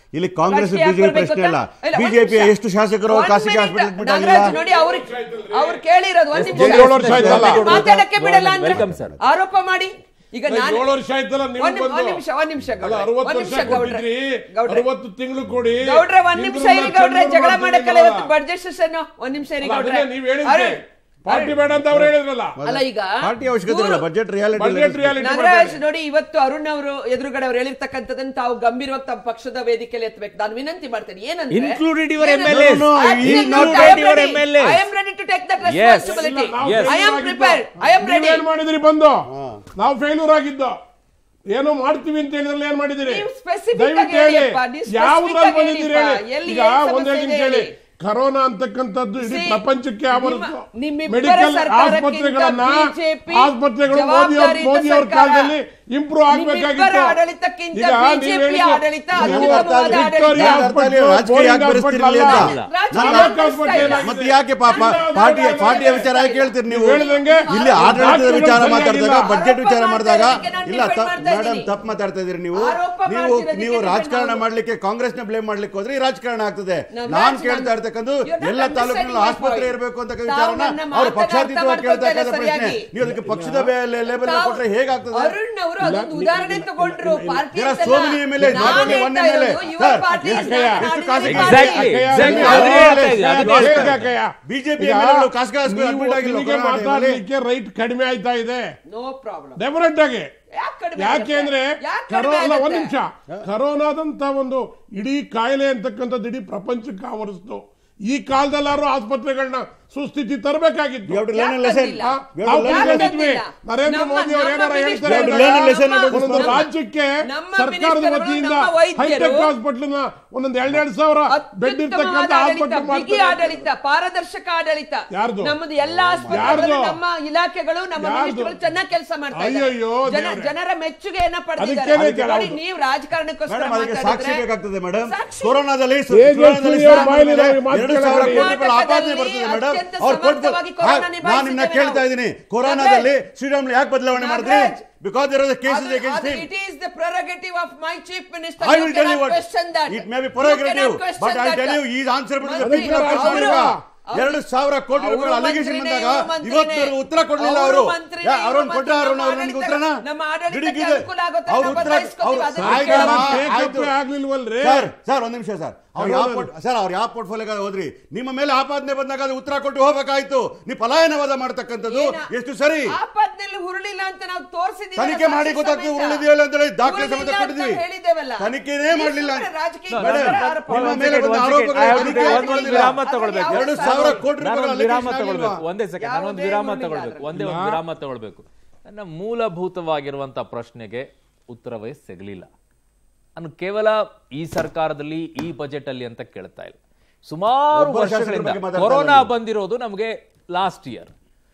ಇಲ್ಲಿ ಕಾಂಗ್ರೆಸ್ ರಾಜಕೀಯ ಬಿಜೆಪಿ ಬರ್ಬೇಕು ಪ್ರಶ್ನೆ ಅಲ್ಲ ಗೊತ್ತಾ? ಇಲ್ಲ, ಒಂದ್ ಬಿಜೆಪಿ ನಿಮಿಷ. ಎಷ್ಟು ಶಾಸಕರು ಒಂದ್ ಖಾಸಗಿ minute. ಹಾಸ್ಪಿಟಲ್ ಅಡ್ಮಿಟ್ ನಾಗರಾಜ್ ಆಗಿಲ್ಲ ನೋಡಿ ಅವ್ರು ಅವ್ರು ಕೇಳಿರೋದು ಒಂದ್ ನಿಮಿಷ ಏಳು ವರ್ಷ ಆಯ್ತಲ್ಲ. ಮಾತಾಡಕ್ಕೆ ಬಿಡಲ್ಲ ಅಂದ್ರೆ Welcome, sir. ಆರೋಪ ಮಾಡಿ ಈಗ ಅಲ್ಲ, ನಾನು ಏಳು ವರ್ಷ ಆಯ್ತಲ್ಲ ನೀವು ಒಂದ್ ನಿಮ್- ಬಂದು. ಒಂದ್ ನಿಮಿಷ ಒಂದ್ ನಿಮಿಷ ಅಲ್ಲ ಗೌಡ್ರೆ. ಅರವತ್ತು ಒಂದ್ ವರ್ಷ ನಿಮಿಷ ಗೌಡ್ರೆ. ಕೊಟ್ಟಿದ್ರಿ ಗೌಡ್ರೆ. ಅರವತ್ತು ತಿಂಗಳು ಕೊಡಿ ಗೌಡ್ರೆ ಒಂದ್ ನಿಮಿಷ ಹಿಂದ್ರನ್ನ ಇರಿ ಗೌಡ್ರೆ ಚಂದ್ರ ಜಗಳ ಮಾಡ್ತಿದ್ದೀರಲ್ಲ. ಮಾಡಕ್ಕಲ್ಲ ಇವತ್ತು ಬಡ್ಜೆಟ್ ಸೆಷನ್ ಒಂದ್ ನಿಮಿಷ ಇರಿ ಅಲ್ಲ, ಗೌಡ್ರೆ ಅದನ್ನೇ ನೀವ್ ಹೇಳಿದ್ರಿ ಅರುಣ್, ಪಾರ್ಟಿ ಬೇಡ ಅಂತ ಅವ್ರು ಹೇಳಿದ್ರಲ್ಲ ಅಲ್ಲ ಈಗ ಪಾರ್ಟಿ ಅವಶ್ಯಕತೆ ಇಲ್ಲ budget budget reality reality Nagaraj ನೋಡಿ ಇವತ್ತು ಅರುಣ್ ಅವರು ಎದುರುಗಡೆ ಅವ್ರು ಹೇಳಿರ್ತಕ್ಕಂಥದ್ದನ್ನ ತಾವು ಗಂಭೀರವಾಗಿ ತಮ್ಮ ಪಕ್ಷದ ವೇದಿಕೆಯಲ್ಲಿ ಎತ್ತಬೇಕು ನಾನು ವಿನಂತಿ ಮಾಡ್ತೇನೆ ಏನಂದ್ರೆ Included your ಏನಂದ್ರೆ- MLAs. No, no, Absolutely, he not I am that your ready. MLAs. I am ready to take that Yes. responsibility. ನಾವು I am failure prepared. ಆಗಿದ್ದು. I am ready. ನೀವೇನ್ ಮಾಡಿದ್ರಿ ಬಂದು ನಾವು ಫೇಲ್ಯೂರ್ ಆಗಿದ್ದು ಏನೋ ಮಾಡ್ತೀವಿ ಅಂತ ಹೇಳಿದ್ರಲ್ಲಿ ಏನ್ ಮಾಡಿದಿರಿ ನೀವು specific ದಯವಿಟ್ಟು ಆಗಿ ಹೇಳಿ ಹೇಳಿಯಪ್ಪ, ನೀವು specific ಯಾವ್ದ್ರಲ್ಲಿ ಆಗಿ ಬಂದಿದ್ದೀರಿ ಹೇಳಿಪ್ಪ. ಹೇಳಿ ಎಲ್ಲಿ ಈಗ ಏನ್ ಸಮಸ್ಯೆ ಒಂದೇ ನಿಮಿಷ ಇದೆ ಹೇಳಿ ಹೇಳಿ. ಕರೋನಾ ಅಂತಕ್ಕಂಥದ್ದು ಇಡೀ See, ಪ್ರಪಂಚಕ್ಕೆ ಆವರಿಸ್ತು ನಿಮ್ಮ- ನಿಮ್ಮಿಬ್ಬರ ಮೆಡಿಕಲ್ ಸರ್ಕಾರಕ್ಕಿಂತ ಆಸ್ಪತ್ರೆಗಳನ್ನ BJP ಆಸ್ಪತ್ರೆಗಳು ಮೋದಿ ಅವ್ರ ಜವಾಬ್ದಾರಿಯುತ ಮೋದಿ ಅವ್ರ ಸರ್ಕಾರ. ಕಾಲದಲ್ಲಿ ಇಂಪ್ರೂವ್ ನಿಮ್ಮಿಬ್ಬರ ಆಗ್ಬೇಕಾಗಿತ್ತು ಆಡಳಿತಕ್ಕಿಂತ ಈಗ BJP ನೀವು ಹೇಳಿದ್ದು- ಆಡಳಿತ ನೀವು ಅತ್ಯುತ್ತಮವಾದ ವಿಕ್ಟೋರಿಯಾ ಆಡಳಿತ. ಹಾಸ್ಪಿಟಲ್, ರಾಜಕೀಯ ಬೋರಿಂಗ್ ಯಾಕೆ ಹಾಸ್ಪಿಟಲ್ ಬೆರೆಸ್ತಿರ್ಲಿಲ್ಲ ಅಲ್ಲ. ಅಂತ? ರಾಜಕೀಯ ತಾಲೂಕು ಬೆರೆಸ್ತಾ ಹಾಸ್ಪಿಟಲ್ ಇಲ್ಲ. ಏನಾಗಿದೆ? ಮತ್ತೆ ಯಾಕೆ ಪಾಪ ಪಾರ್ಟಿ ಪಾರ್ಟಿಯ ವಿಚಾರ ಯಾಕೆ ಹೇಳ್ತೀರಿ ನೀವು ಹೇಳ್ದಂಗೆ ಇಲ್ಲಿ ಆಡಳಿತದ ವಿಚಾರ ಡಾಕ್ಟರ್ಗಳು ಮಾತಾಡಿದಾಗ ಸರಿಯಾಗಿಲ್ಲ. ಬಜೆಟ್ ವಿಚಾರ ಆರೋಪ ಮಾಡಿದಾಗ ಮಾಡ್ತಾ ಇರೋದಕ್ಕೆ ಇಲ್ಲ ನಾನು defend ಮಾಡ್ತಾ ಮೇಡಮ್ ಇದ್ದೀನಿ. ತಪ್ಪು ಮಾತಾಡ್ತಾ ಇದೀರಿ ನೀವು ಆರೋಪ ನೀವು ಮಾಡ್ತಿರೋದಕ್ಕೆ ನೀವು defend ರಾಜಕಾರಣ ಮಾಡೋದು. ಮಾಡ್ಲಿಕ್ಕೆ ಕಾಂಗ್ರೆಸ್ನ ಬ್ಲೇಮ್ ಮಾಡ್ಲಿಕ್ಕೆ ಹೋದ್ರೆ ಈ ರಾಜಕಾರಣ ಆಗ್ತದೆ ನಾನು ನಾನ್ ರಾಜ- ಕೇಳ್ತಾ ಇರ್ತಕ್ಕಂಥ You're not ಎಲ್ಲ ತಾಲೂಕಿನಲ್ಲಿ understanding my ಆಸ್ಪತ್ರೆ point. ಇರಬೇಕು ಅಂತ ತಾವು ವಿಚಾರನ ನನ್ನ ಅವ್ರು ಮಾತನ್ನ ಪಕ್ಷಾತೀತವಾಗಿ ಅರ್ಥ ಕೇಳ್ತಾ ಇದ್ದ ಮಾಡ್ಕೊಳ್ತಾ ಪ್ರಶ್ನೆ ಇಲ್ಲ ನೀವು ಅದಕ್ಕೆ ಪಕ್ಷದ ಲೆವೆಲ್ ತಾವು- ಕೊಟ್ರೆ ಹೇಗಾಗ್ತದೆ ಅರುಣ್ ಅವರು ಅದೊಂದು ಉದಾಹರಣೆ ತಗೊಂಡ್ರು party There are so many MLAs, not only one MLA. Sir, ಎಷ್ಟು ಖಾಸಗಿ Exactly, exactly. ಅದೇ ಹೇಳ್ತಾ ಇದ್ದೀನಿ, ಅದೇ ಹೇಳ್ತಾ ಇದ್ದೀನಿ. ಬಿಜೆಪಿ ಎಮ್ಎಲ್ಎಗಳು ಖಾಸಗಿ ಆಸ್ಪತ್ರೆ ಅಡ್ಮಿಟ್ ಆಗಿಲ್ಲ ನಿಮಗೆ ಮಾತಾಡ್ಲಿಕ್ಕೆ ರೈಟ್ ಕಡಿಮೆ ಆಯ್ತಾ ಇದೆ ನೋ ಪ್ರಾಬ್ಲಮ್ ಡೆಫಿನೆಟ್ ಆಗಿ ಯಾಕ್ ಕಡಿಮೆ ಯಾಕೆ ಆಗುತ್ತೆ? ಅಂದ್ರೆ ಯಾಕ್ ಕಡಿಮೆ ಕರೋನಾ ಒಂದ್ ಆಗುತ್ತೆ? ನಿಮಿಷ ಕರೋನಾದಂತ ಒಂದು ಇಡೀ ಕಾಯಿಲೆ ಅಂತಕ್ಕಂಥದ್ದು ಇಡೀ ಪ್ರಪಂಚಕ್ಕೆ ಆವರಿಸ್ತು ಈ ಕಾಲದಲ್ಲಾರು ಆಸ್ಪತ್ರೆಗಳನ್ನ ಸುಸ್ಥಿತಿ ತರಬೇಕಾಗಿತ್ತು You have to learn a ಯಾಕ್ lesson. ಬಂದಿಲ್ಲ? You have ನಾವು to learn a ಯಾಕ್ lesson. ತಿಳ್ಕೊಂಡಿದ್ವಿ ಬಂದಿಲ್ಲ? ನರೇಂದ್ರ ನಮ್ಮ- ಮೋದಿ ಅವರು ನಮ್ಮ ಏನಾರ minister ಹೇಳ್ತಾರೆ You have to learn a lesson ನಮ್ಮ- about this ಒಂದೊಂದು problem. ರಾಜ್ಯಕ್ಕೆ ನಮ್ಮ ಸರ್ಕಾರದ minister ಗಳು, ವತಿಯಿಂದ ನಮ್ಮ ವೈದ್ಯರು ಹೈಟೆಕ್ ಹಾಸ್ಪಿಟಲ್ ಒಂದೊಂದು ಎರಡೆರಡು ಸಾವಿರ ಬೆಡ್ ಅತ್ಯುತ್ತಮವಾದ ಇರ್ತಕ್ಕಂಥ ಆಡಳಿತ, ಆಸ್ಪತ್ರೆ ಬಿಗಿ ಮಾಡ್ತಾರೆ ಆಡಳಿತ ಪಾರದರ್ಶಕ ಆಡಳಿತ ಯಾರ್ದು? ನಮ್ಮದು ಎಲ್ಲ ಆಸ್ಪತ್ರೆಗಳು ಯಾರ್ದು? ನಮ್ಮ ಇಲಾಖೆಗಳು ನಮ್ಮ ಯಾರ್ದು? ಮಿನಿಸ್ಟರ್ಗಳು ಚೆನ್ನಾಗಿ ಕೆಲಸ ಮಾಡ್ತಾ ಇದ್ದಾರೆ. ಅಯ್ಯಯ್ಯೋ, ಜನ ದೇವ್ರೇ. ಜನರ ಮೆಚ್ಚುಗೆಯನ್ನ ಪಡೆದಿದ್ದಾರೆ ಅದಕ್ಕೇನೆ ನೋಡಿ, ಹೌದು. ನೀವು ರಾಜಕಾರಣಕ್ಕೋಸ್ಕರ ಮೇಡಮ್ ಅದಕ್ಕೆ ಸಾಕ್ಷಿ ಮಾತಾಡಿದ್ರೆ ಬೇಕಾಗ್ತದೆ ಮೇಡಮ್ ಸಾಕ್ಷಿ. ಕೊರೋನಾದಲ್ಲಿ ಸು- ತೇಜಸ್ವಿ ಕೊರೋನಾದಲ್ಲಿ ಅವ್ರ ಸಾಮಾನ್ಯ ಬಾಯಲ್ಲಿ ಮೇಲೆ ನಾವು ಮಾತು ಎರಡು ಸಾವಿರ ಕೇಳೋಣ. ಕೋಟಿ ರೂಪಾಯಿ ಆಪಾದನೆ ಬರ್ತದೆ ಮೇಡಮ್ ಅತ್ಯಂತ ಅವ್ರು ಕೊಟ್ಟು ಸಮರ್ಥವಾಗಿ ಕೊರೋನಾ ನಾನು ನಿನ್ನ ನಿಭಾಯಿಸಿದ್ದೇವೆ ಕೇಳ್ತಾ ನಾವು. ಇದ್ದೀನಿ ಕೊರೋನಾದಲ್ಲಿ ಶ್ರೀರಾಮ್ಲು ಯಾಕೆ ಬದಲಾವಣೆ ಮಾಡಿದ್ರಿ ನಾಗರಾಜ್, ಬಿಕಾಸ್ ಇರೋದು ಕೇಸಸ್ ಅದು- ಅಗೇನ್ಸ್ಟ್ ಅದು him it is the prerogative of my chief minister. I You will tell you cannot what. question that. It may be You prerogative, cannot question but I'll that. tell you, he is answerable to the ಮಂತ್ರಿ- people of Kashmir ಅವರು- ಈಗ. ಅವರು- ಎರಡು ಸಾವಿರ ಕೋಟಿ ಅವರು ರೂಪಾಯಿ allegation ಮಂತ್ರಿನೇ, ಬಂದಾಗ ಇವರು ಮಂತ್ರಿನೇ. ಇವತ್ತು ಉತ್ತರ ಕೊಡ್ಲಿಲ್ಲ ಅವರು ಅವರು ಮಂತ್ರಿನೇ, ಅವ್ರನ್ನ ಇವರು ಕೊಟ್ಟ ಅವ್ರು ಮಂತ್ರಿನೇ. ನಮ್ಗೆ ಉತ್ತರನ ನಮ್ಮ ಆಡಳಿತಕ್ಕೆ ಡಿಡಿಗಿದೆ. ಅನುಕೂಲ ಆಗುತ್ತೆ ಅವ್ರು ಅಂತ ಉತ್ತರ ಬದಲಾಯಿಸ್ಕೊತೀವಿ. ಅವ್ರು ಅದನ್ನ ಆಯ್ತಮ್ಮ, ಕೇಳೋಣ. ಆಯ್ತು. Take up ಆಗ್ಲಿಲ್ವಲ್ರಿ? ಸರ್ ಸರ್ ಒಂದ್ ನಿಮಿಷ ಸರ್ ಅವ್ರು ಯಾವ ಹೌದು. ಪೋರ್ಟ್ ಸರ್ ಅವ್ರು ಯಾವ ಪೋರ್ಟ್ಫೋಲಿಯೋ ಹೋದ್ರಿ ನಿಮ್ಮ ಮೇಲೆ ಆಪಾದನೆ ಬಂದಾಗ ಅದು ಉತ್ತರ ಕೊಟ್ಟು ಹೋಗ್ಬೇಕಾಯ್ತು ನೀವು ಪಲಾಯನವಾದ ಮಾಡ್ತಕ್ಕಂಥದ್ದು ಏನ- ಎಷ್ಟು ಸರಿ ಆಪತ್ನಲ್ಲಿ ಹುರುಳಿಲ್ಲ ಅಂತ ನಾವು ತೋರಿಸಿದ್ದೀವಿ ತನಿಖೆ ಮಾಡಿ ಗೊತ್ತಾಗ್ತದೆ ಉರುಳಿದೆಯಲ್ಲ ಅಂತ ಹೇಳಿ ದಾಖಲೆ ಸಮೇತ ಕೊಟ್ಟಿದ್ವಿ ಹೇಳಿದ್ದೇವಲ್ಲ ತನಿಖೆನೇ ಮಾಡಲಿಲ್ಲ ರಾಜಕೀಯ No, ಮೇಡಮ್, no, ಆರೋಪ. ನಿಮ್ಮ ಒಂದ್ ಮೇಲೆ second, ಬಂದ ಒಂದ್ ಆರೋಪಗಳು second. I have to ತನಿಖೆ take ಒಂದು ಮಾಡಿಲ್ಲ. ವಿರಾಮ ತಗೊಳ್ಬೇಕು. ಎರಡು ಸಾವಿರ ಕೋಟಿ ನಾನು ರೂಪಾಯಿ ಒಂದು ವಿರಾಮ allegation ತಗೊಳ್ಬೇಕು ಆಗಿಲ್ವಾ? ಒಂದೇ ಸೆಕೆಂಡ್ ನಾನು ಒಂದು ಯಾವುದೇ ವಿರಾಮ ಉರುಳಿಲ್ಲ ತಗೊಳ್ಬೇಕು ಒಂದೇ ಒಂದು ನಾ- ವಿರಾಮ ತಗೊಳ್ಬೇಕು ನನ್ನ ಮೂಲಭೂತವಾಗಿರುವಂತ ಪ್ರಶ್ನೆಗೆ ಉತ್ತರವೇ ಸಿಗಲಿಲ್ಲ ನಾನು ಕೇವಲ ಈ ಸರ್ಕಾರದಲ್ಲಿ ಈ ಬಜೆಟ್ ಅಲ್ಲಿ ಅಂತ ಕೇಳ್ತಾ ಇಲ್ಲ ಸುಮಾರು ಒಬ್ಬ ಶಾಸಕರ ವರ್ಷಗಳಿಂದ ಬಗ್ಗೆ ಮಾತಾಡ್ತಾ ಕೊರೋನಾ ಇಲ್ಲ. ಬಂದಿರೋದು ನಮಗೆ ಲಾಸ್ಟ್ ಇಯರ್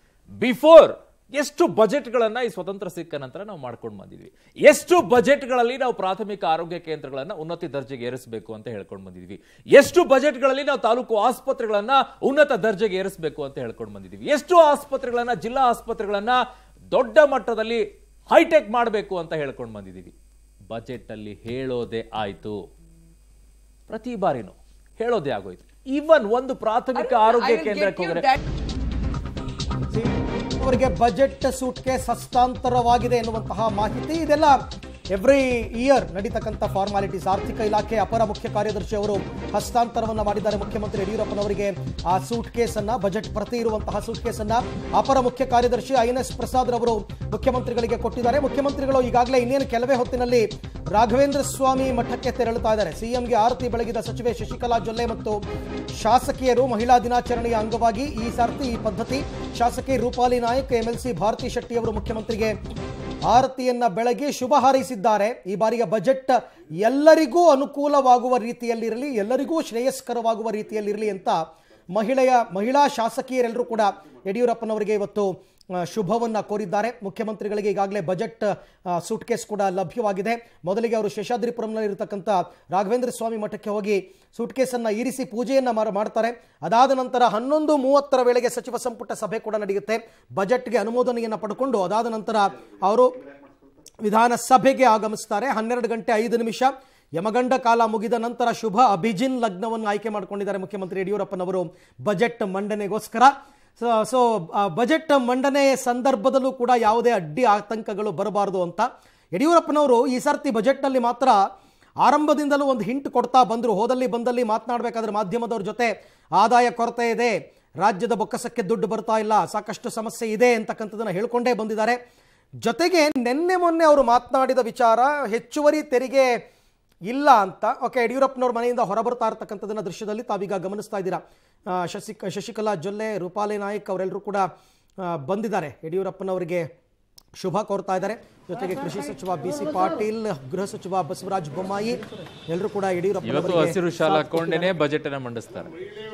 ಬಿಫೋರ್ ಎಷ್ಟು ಬಜೆಟ್ಗಳನ್ನ ಈ ಸ್ವತಂತ್ರ ಸಿಕ್ಕ ನಂತರ ನಾವು ಮಾಡ್ಕೊಂಡು ಬಂದಿದ್ವಿ ಎಷ್ಟು ಬಜೆಟ್ಗಳಲ್ಲಿ ನಾವು ಪ್ರಾಥಮಿಕ ಆರೋಗ್ಯ ಕೇಂದ್ರಗಳನ್ನ ಉನ್ನತ ದರ್ಜೆಗೆ ಏರಿಸಬೇಕು ಅಂತ ಹೇಳ್ಕೊಂಡು ಬಂದಿದ್ವಿ ಎಷ್ಟು ಬಜೆಟ್ಗಳಲ್ಲಿ ನಾವು ತಾಲೂಕು ಆಸ್ಪತ್ರೆಗಳನ್ನ ಉನ್ನತ ದರ್ಜೆಗೆ ಏರಿಸಬೇಕು ಅಂತ ಹೇಳ್ಕೊಂಡು ಬಂದಿದ್ವಿ ಎಷ್ಟು ಆಸ್ಪತ್ರೆಗಳನ್ನ ಜಿಲ್ಲಾ ಆಸ್ಪತ್ರೆಗಳನ್ನ ದೊಡ್ಡ ಮಟ್ಟದಲ್ಲಿ ಹೈಟೆಕ್ ಮಾಡಬೇಕು ಅಂತ ಹೇಳ್ಕೊಂಡು ಬಂದಿದ್ದೀವಿ ಬಜೆಟ್ ಅಲ್ಲಿ ಹೇಳೋದೇ ಆಯ್ತು ಪ್ರತಿ ಬಾರಿನೂ ಹೇಳೋದೇ ಆಗೋಯ್ತು ಈವನ್ ಒಂದು ಪ್ರಾಥಮಿಕ ಆರೋಗ್ಯ ಕೇಂದ್ರಕ್ಕೆ ಹೋದ್ರೆ ಅವರಿಗೆ ಬಜೆಟ್ ಸೂಟ್ಕೇಸ್ ಹಸ್ತಾಂತರವಾಗಿದೆ ಎನ್ನುವಂತಹ ಮಾಹಿತಿ ಇದೆಲ್ಲ ಎವ್ರಿ ಇಯರ್ ನಡೀತಕ್ಕಂಥ ಫಾರ್ಮಾಲಿಟೀಸ್ ಆರ್ಥಿಕ ಇಲಾಖೆ ಅಪರ ಮುಖ್ಯ ಕಾರ್ಯದರ್ಶಿ ಅವರು ಹಸ್ತಾಂತರವನ್ನ ಮಾಡಿದ್ದಾರೆ ಮುಖ್ಯಮಂತ್ರಿ ಯಡಿಯೂರಪ್ಪನವರಿಗೆ ಆ ಸೂಟ್ ಕೇಸನ್ನ ಬಜೆಟ್ ಪ್ರತಿ ಇರುವಂತಹ ಸೂಟ್ ಕೇಸನ್ನ ಅಪರ ಮುಖ್ಯ ಕಾರ್ಯದರ್ಶಿ ಐ ಎನ್ ಎಸ್ ಪ್ರಸಾದ್ ರವರು ಮುಖ್ಯಮಂತ್ರಿಗಳಿಗೆ ಕೊಟ್ಟಿದ್ದಾರೆ ಮುಖ್ಯಮಂತ್ರಿಗಳು ಈಗಾಗಲೇ ಇನ್ನೇನು ಕೆಲವೇ ಹೊತ್ತಿನಲ್ಲಿ ರಾಘವೇಂದ್ರ ಸ್ವಾಮಿ ಮಠಕ್ಕೆ ತೆರಳುತ್ತಾ ಇದ್ದಾರೆ ಸಿಎಂಗೆ ಆರತಿ ಬೆಳಗಿದ ಸಚಿವೆ ಶಶಿಕಲಾ ಜೊಲ್ಲೆ ಮತ್ತು ಶಾಸಕಿಯರು ಮಹಿಳಾ ದಿನಾಚರಣೆಯ ಅಂಗವಾಗಿ ಈ ಸರ್ತಿ ಈ ಪದ್ಧತಿ ಶಾಸಕಿ ರೂಪಾಲಿ ನಾಯಕ್ ಎಂಎಲ್ಸಿ ಭಾರತಿ ಶೆಟ್ಟಿ ಅವರು ಮುಖ್ಯಮಂತ್ರಿಗೆ ಆರತಿಯನ್ನ ಬೆಳಗಿ ಶುಭ ಹಾರೈಸಿದ್ದಾರೆ ಈ ಬಾರಿಯ ಬಜೆಟ್ ಎಲ್ಲರಿಗೂ ಅನುಕೂಲವಾಗುವ ರೀತಿಯಲ್ಲಿರಲಿ ಎಲ್ಲರಿಗೂ ಶ್ರೇಯಸ್ಕರವಾಗುವ ರೀತಿಯಲ್ಲಿರಲಿ ಅಂತ ಮಹಿಳೆಯ ಮಹಿಳಾ ಶಾಸಕಿಯರೆಲ್ಲರೂ ಕೂಡ ಯಡಿಯೂರಪ್ಪನವರಿಗೆ ಇವತ್ತು ಆ, ಶುಭವನ್ನ ಕೋರಿದ್ದಾರೆ ಮುಖ್ಯಮಂತ್ರಿಗಳಿಗೆ ಈಗಾಗಲೇ ಬಜೆಟ್ ಸೂಟ್ ಕೇಸ್ ಕೂಡ ಲಭ್ಯವಾಗಿದೆ ಮೊದಲಿಗೆ ಅವರು ಶೇಷಾದ್ರಿಪುರಂನಲ್ಲಿರತಕ್ಕಂಥ ರಾಘವೇಂದ್ರ ಸ್ವಾಮಿ ಮಠಕ್ಕೆ ಹೋಗಿ ಸೂಟ್ ಕೇಸನ್ನು ಇರಿಸಿ ಪೂಜೆಯನ್ನು ಮಾಡ- ಮಾಡ್ತಾರೆ ಅದಾದ ನಂತರ ಹನ್ನೊಂದು ಮೂವತ್ತರ ವೇಳೆಗೆ ಸಚಿವ ಸಂಪುಟ ಸಭೆ ಕೂಡ ನಡೆಯುತ್ತೆ ಬಜೆಟ್ಗೆ ಅನುಮೋದನೆಯನ್ನು ಪಡ್ಕೊಂಡು ಅದಾದ ನಂತರ ಅವರು ವಿಧಾನಸಭೆಗೆ ಆಗಮಿಸ್ತಾರೆ ಹನ್ನೆರಡು ಗಂಟೆ ಐದು ನಿಮಿಷ ಯಮಗಂಡ ಕಾಲ ಮುಗಿದ ನಂತರ ಶುಭ ಅಭಿಜಿನ್ ಲಗ್ನವನ್ನು ಆಯ್ಕೆ ಮಾಡಿಕೊಂಡಿದ್ದಾರೆ ಮುಖ್ಯಮಂತ್ರಿ ಯಡಿಯೂರಪ್ಪನವರು ಬಜೆಟ್ ಮಂಡನೆಗೋಸ್ಕರ ಸೊ ಸೊ ಆ, ಬಜೆಟ್ ಮಂಡನೆ ಸಂದರ್ಭದಲ್ಲೂ ಕೂಡ ಯಾವುದೇ ಅಡ್ಡಿ ಆತಂಕಗಳು ಬರಬಾರದು ಅಂತ ಯಡಿಯೂರಪ್ಪನವರು ಈ ಸರ್ತಿ ಬಜೆಟ್ನಲ್ಲಿ ಮಾತ್ರ ಆರಂಭದಿಂದಲೂ ಒಂದು ಹಿಂಟ್ ಕೊಡ್ತಾ ಬಂದರು ಹೋದಲ್ಲಿ ಬಂದಲ್ಲಿ ಮಾತನಾಡಬೇಕಾದ್ರೆ ಮಾಧ್ಯಮದವ್ರ ಜೊತೆ ಆದಾಯ ಕೊರತೆ ಇದೆ ರಾಜ್ಯದ ಬೊಕ್ಕಸಕ್ಕೆ ದುಡ್ಡು ಬರ್ತಾ ಇಲ್ಲ ಸಾಕಷ್ಟು ಸಮಸ್ಯೆ ಇದೆ ಅಂತಕ್ಕಂಥದ್ದನ್ನು ಹೇಳ್ಕೊಂಡೇ ಬಂದಿದ್ದಾರೆ ಜೊತೆಗೆ ನಿನ್ನೆ ಮೊನ್ನೆ ಅವರು ಮಾತನಾಡಿದ ವಿಚಾರ ಹೆಚ್ಚುವರಿ ತೆರಿಗೆ ಇಲ್ಲ ಅಂತ ಓಕೆ ಯಡಿಯೂರಪ್ಪನವ್ರ ಮನೆಯಿಂದ ಹೊರಬರ್ತಾ ಇರತಕ್ಕಂಥದ್ದನ್ನ ದೃಶ್ಯದಲ್ಲಿ ತಾವೀಗ ಗಮನಿಸ್ತಾ ಇದ್ದೀರಾ ಆ, ಶಶಿ ಶಶಿಕಲಾ ಜೊಲ್ಲೆ ರೂಪಾಲಿ ನಾಯ್ಕ್ ಅವರೆಲ್ಲರೂ ಕೂಡ ಆ, ಬಂದಿದ್ದಾರೆ ಯಡಿಯೂರಪ್ಪನವರಿಗೆ ಶುಭ ಕೋರ್ತಾ ಇದ್ದಾರೆ ಜೊತೆಗೆ ಕೃಷಿ ಸಚಿವ ಬಿ ಸಿ ಪಾಟೀಲ್ ಗೃಹ ಸಚಿವ ಬಸವರಾಜ ಬೊಮ್ಮಾಯಿ ಎಲ್ಲರೂ ಕೂಡ ಇವತ್ತು ಯಡಿಯೂರಪ್ಪನವರಿಗೆ ಹಸಿರು ಶಾಲೆ ಹಾಕೊಂಡೇನೆ ಬಜೆಟ್ ಅನ್ನ ಮಂಡಿಸ್ತಾರೆ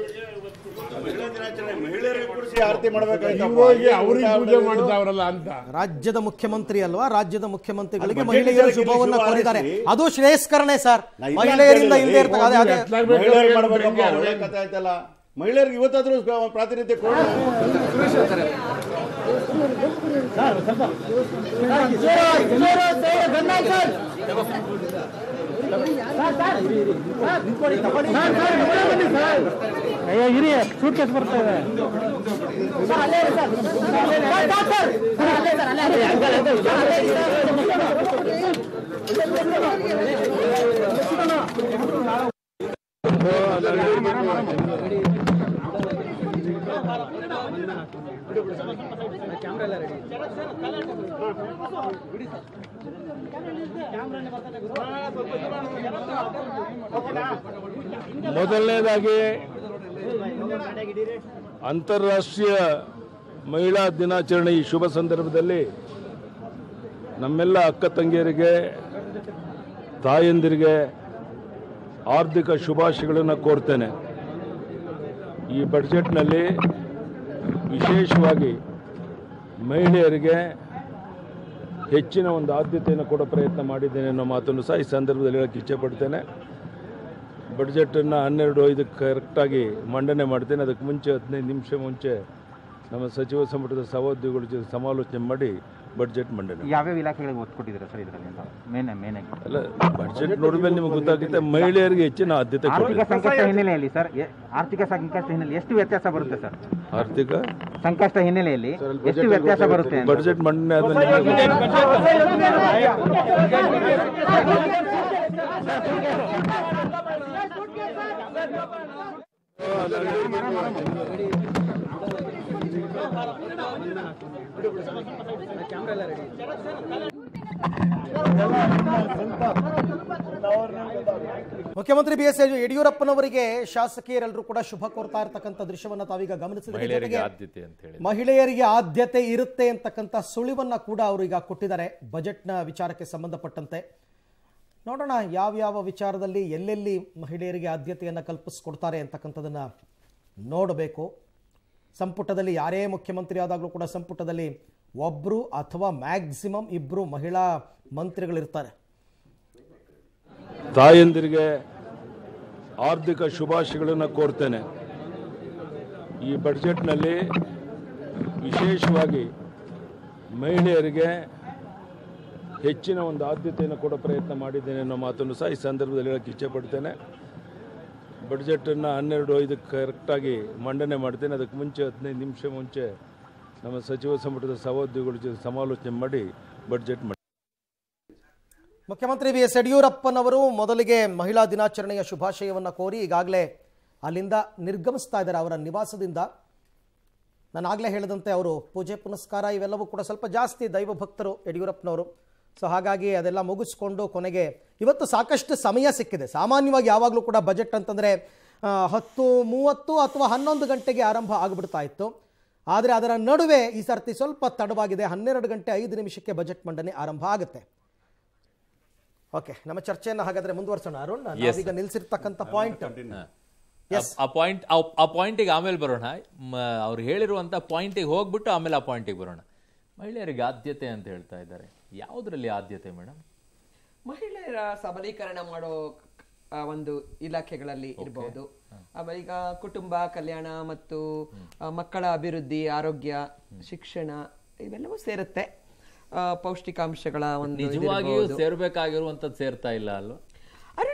ಮಹಿಳೆಯರಿಗೆ ಕೂರಿಸಿ ಆರತಿ ಮಾಡಬೇಕಾಯ್ತಪ್ಪ ಇವ್ರಿಗೆ ಅವ್ರಿಗೆ ಪೂಜೆ ಮಾಡ್ತಾವ್ರಲ್ಲ ಅಂತ ರಾಜ್ಯದ ಮುಖ್ಯಮಂತ್ರಿ ಅಲ್ವಾ ರಾಜ್ಯದ ಮುಖ್ಯಮಂತ್ರಿಗಳಿಗೆ ಅದು ಮಹಿಳೆಯರು ಬಜೆಟ್ ಶುಭವನ್ನ ಶುಭ ಕೋರಿದ್ದಾರೆ ಹಾರೈಸಿ. ಅದು ಶ್ರೇಯಸ್ಕರಣೆ ಸರ್ ನಾ ಇಲ್ಲ ಮಹಿಳೆಯರಿಂದ ಅಂತ ಇಲ್ಲದೆ ಹೇಳಿಲ್ಲ. ಇರ್ತದೆ ಅದೇ ಅದೇ ಎತ್ಲಾಗ್ಬೇಕಾದ್ರೆ ಮಹಿಳೆಯರಿಗೆ ಮಾಡ್ಬೇಕಪ್ಪ ಹೆಂಗೆ ಒಳ್ಳೆ ಕಥೆ ಆಯ್ತಲ್ಲ ಮಹಿಳೆಯರಿಗೆ ಇವತ್ತಾದ್ರೂ ಪ್ರಾತಿನಿಧ್ಯ ಕೊಡೋಣ ಮೊದಲನೇದಾಗಿ ಅಂತಾರಾಷ್ಟ್ರೀಯ ಮಹಿಳಾ ದಿನಾಚರಣೆ ಈ ಶುಭ ಸಂದರ್ಭದಲ್ಲಿ ನಮ್ಮೆಲ್ಲ ಅಕ್ಕ ತಂಗಿಯರಿಗೆ ತಾಯಂದಿರಿಗೆ ಆರ್ಥಿಕ ಶುಭಾಶಯಗಳನ್ನು ಕೋರ್ತೇನೆ ಈ ಬಡ್ಜೆಟ್ನಲ್ಲಿ ವಿಶೇಷವಾಗಿ ಮಹಿಳೆಯರಿಗೆ ಹೆಚ್ಚಿನ ಒಂದು ಆದ್ಯತೆಯನ್ನು ಕೊಡೋ ಪ್ರಯತ್ನ ಮಾಡಿದ್ದೇನೆ ಅನ್ನೋ ಮಾತನ್ನು ಸಹ ಈ ಸಂದರ್ಭದಲ್ಲಿ ಹೇಳಕ್ಕೆ ಇಚ್ಛೆಪಡ್ತೇನೆ ಬಡ್ಜೆಟನ್ನು ಹನ್ನೆರಡು ಐದಕ್ಕೆ ಕರೆಕ್ಟಾಗಿ ಮಂಡನೆ ಮಾಡ್ತೇನೆ ಅದಕ್ಕೆ ಮುಂಚೆ ಹದಿನೈದು ನಿಮಿಷ ಮುಂಚೆ ನಮ್ಮ ಸಚಿವ ಸಂಪುಟದ ಸಹೋದ್ಯೋಗಿಗಳ ಜೊತೆ ಸಮಾಲೋಚನೆ ಮಾಡಿ ಬಡ್ಜೆಟ್ ಮಂಡನೆ ಯಾವ್ಯಾವ ಇಲಾಖೆಗಳಿಗೆ ಒತ್ತು ಕೊಟ್ಟಿದ್ದೀರಾ ಸರ್ ಇದರಲ್ಲಿ ಅಂತ ಮೇನ್ ಮೇನ್ ಆಗಿ ಅಲ್ಲ ಬಡ್ಜೆಟ್ ನೋಡಿದ ಮೇಲೆ ನಿಮಗೆ ಗೊತ್ತಾಗುತ್ತೆ ಮಹಿಳೆಯರಿಗೆ ಹೆಚ್ಚಿನ ಆದ್ಯತೆ ಆರ್ಥಿಕ ಕೊಟ್ಟಿದೆ ಸಂಕಷ್ಟ ಹಿನ್ನೆಲೆಯಲ್ಲಿ ಸರ್ ಎ- ಆರ್ಥಿಕ ಸಂಕಷ್ಟ ಹಿನ್ನೆಲೆ ಎಷ್ಟು ವ್ಯತ್ಯಾಸ ಬರುತ್ತೆ ಸರ್ ಆರ್ಥಿಕ ಸಂಕಷ್ಟ ಹಿನ್ನೆಲೆಯಲ್ಲಿ ಎಷ್ಟು ವ್ಯತ್ಯಾಸ ಬರುತ್ತೆ ಅಂತ ಬಡ್ಜೆಟ್ ಮಂಡನೆ ಆದ್ಮೇಲೆ ನಿಮಗೆ ಗೊತ್ತಾಗುತ್ತೆ. ಮುಖ್ಯಮಂತ್ರಿ ಬಿ ಎಸ್ ಯಡಿಯೂರಪ್ಪನವರಿಗೆ ಶಾಸಕಿಯರೆಲ್ಲರೂ ಕೂಡ ಶುಭ ಕೋರ್ತಾ ಇರತಕ್ಕಂಥ ದೃಶ್ಯವನ್ನ ತಾವೀಗ ಗಮನಿಸಿದ್ರೆ ಮಹಿಳೆಯರಿಗೆ ಜೊತೆಗೆ ಆದ್ಯತೆ ಅಂತ ಹೇಳಿ ಮಹಿಳೆಯರಿಗೆ ಆದ್ಯತೆ ಇರುತ್ತೆ ಅಂತಕ್ಕಂಥ ಸುಳಿವನ್ನ ಕೂಡ ಅವರು ಈಗ ಕೊಟ್ಟಿದ್ದಾರೆ ಬಜೆಟ್ನ ವಿಚಾರಕ್ಕೆ ಸಂಬಂಧಪಟ್ಟಂತೆ ನೋಡೋಣ ಯಾವ್ಯಾವ ವಿಚಾರದಲ್ಲಿ ಎಲ್ಲೆಲ್ಲಿ ಮಹಿಳೆಯರಿಗೆ ಆದ್ಯತೆಯನ್ನು ಕಲ್ಪಿಸ್ಕೊಡ್ತಾರೆ ಅಂತಕ್ಕಂಥದ್ದನ್ನ ನೋಡಬೇಕು ಸಂಪುಟದಲ್ಲಿ ಯಾರೇ ಮುಖ್ಯಮಂತ್ರಿ ಆದಾಗಲೂ ಕೂಡ ಸಂಪುಟದಲ್ಲಿ ಒಬ್ಬರು ಅಥವಾ ಮ್ಯಾಕ್ಸಿಮಮ್ ಇಬ್ಬರು ಮಹಿಳಾ ಮಂತ್ರಿಗಳಿರ್ತಾರೆ ತಾಯಂದಿರಿಗೆ ಆರ್ಥಿಕ ಶುಭಾಶಯಗಳನ್ನು ಕೋರ್ತೇನೆ ಈ ಬಡ್ಜೆಟ್ನಲ್ಲಿ ವಿಶೇಷವಾಗಿ ಮಹಿಳೆಯರಿಗೆ ಹೆಚ್ಚಿನ ಒಂದು ಆದ್ಯತೆಯನ್ನು ಕೊಡೋ ಪ್ರಯತ್ನ ಮಾಡಿದ್ದೇನೆ ಅನ್ನೋ ಮಾತನ್ನು ಸಹ ಈ ಸಂದರ್ಭದಲ್ಲಿ ಹೇಳಕ್ಕೆ ಇಚ್ಛೆಪಡ್ತೇನೆ ಬಡ್ಜೆಟನ್ನು ಹನ್ನೆರಡು ಐದಕ್ಕೆ ಕರೆಕ್ಟಾಗಿ ಮಂಡನೆ ಮಾಡ್ತೇನೆ ಅದಕ್ಕೆ ಮುಂಚೆ ಹದಿನೈದು ನಿಮಿಷ ಮುಂಚೆ ನಮ್ಮ ಸಚಿವ ಸಂಪುಟದ ಸಹೋದ್ಯೋಗಿಗಳ ಜೊತೆ ಸಮಾಲೋಚನೆ ಮಾಡಿ ಬಡ್ಜೆಟ್ ಮಾಡಿ ಮುಖ್ಯಮಂತ್ರಿ ಬಿ ಎಸ್ ಯಡಿಯೂರಪ್ಪನವರು ಮೊದಲಿಗೆ ಮಹಿಳಾ ದಿನಾಚರಣೆಯ ಶುಭಾಶಯವನ್ನು ಕೋರಿ ಈಗಾಗಲೇ ಅಲ್ಲಿಂದ ನಿರ್ಗಮಿಸ್ತಾ ಇದ್ದಾರೆ ಅವರ ನಿವಾಸದಿಂದ ನಾನು ಆಗಲೇ ಹೇಳಿದಂತೆ ಅವರು ಪೂಜೆ ಪುನಸ್ಕಾರ ಇವೆಲ್ಲವೂ ಕೂಡ ಸ್ವಲ್ಪ ಜಾಸ್ತಿ ದೈವ ಭಕ್ತರು ಯಡಿಯೂರಪ್ಪನವರು ಸೊ ಹಾಗಾಗಿ ಅದೆಲ್ಲ ಮುಗಿಸ್ಕೊಂಡು ಕೊನೆಗೆ ಇವತ್ತು ಸಾಕಷ್ಟು ಸಮಯ ಸಿಕ್ಕಿದೆ ಸಾಮಾನ್ಯವಾಗಿ ಯಾವಾಗಲೂ ಕೂಡ ಬಜೆಟ್ ಅಂತಂದರೆ ಹತ್ತು ಮೂವತ್ತು ಅಥವಾ ಹನ್ನೊಂದು ಗಂಟೆಗೆ ಆರಂಭ ಆಗಿಬಿಡ್ತಾ ಇತ್ತು ಆದರೆ ಅದರ ನಡುವೆ ಈ ಸರ್ತಿ ಸ್ವಲ್ಪ ತಡವಾಗಿದೆ ಹನ್ನೆರಡು ಗಂಟೆ ಐದು ನಿಮಿಷಕ್ಕೆ ಬಜೆಟ್ ಮಂಡನೆ ಆರಂಭ ಆಗುತ್ತೆ ಓಕೆ ನಮ್ಮ ಚರ್ಚೆಯನ್ನು ಹಾಗಾದ್ರೆ ಮುಂದುವರ್ಸೋಣ ಅರುಣ್ ನಾವೀಗ ನಿಲ್ಸಿರ್ತಕ್ಕಂಥ ಪಾಯಿಂಟ್ ಎಸ್ ಆ ಪಾಯಿಂಟ್ ಆ ಪಾಯಿಂಟಿಗೆ ಆಮೇಲೆ ಬರೋಣ ಮ- ಅವ್ರು ಹೇಳಿರುವಂತ ಪಾಯಿಂಟಿಗೆ ಹೋಗ್ಬಿಟ್ಟು ಆಮೇಲೆ ಆ ಪಾಯಿಂಟಿಗೆ ಬರೋಣ ಮಹಿಳೆಯರಿಗೆ ಆದ್ಯತೆ ಅಂತ ಹೇಳ್ತಾ ಇದ್ದಾರೆ ಯಾವುದ್ರಲ್ಲಿ ಆದ್ಯತೆ ಮೇಡಮ್ ಮಹಿಳೆಯರ ಸಬಲೀಕರಣ ಮಾಡೋ ಆ, ಒಂದು ಇಲಾಖೆಗಳಲ್ಲಿ ಇರಬಹುದು ಆಮೇಲೆ ಈಗ ಕುಟುಂಬ ಕಲ್ಯಾಣ ಮತ್ತು ಆ, ಮಕ್ಕಳ ಅಭಿವೃದ್ಧಿ ಆರೋಗ್ಯ ಶಿಕ್ಷಣ ಇವೆಲ್ಲವೂ ಸೇರುತ್ತೆ ಆ, ಪೌಷ್ಟಿಕಾಂಶಗಳ ಒಂದು ಇದು ನಿಜವಾಗಿಯೂ ಇರ್ಬೋದು. ಸೇರ್ಬೇಕಾಗಿರುವಂತದ್ದು ಸೇರ್ತಾ ಇಲ್ಲ ಅಲ್ವಾ Arun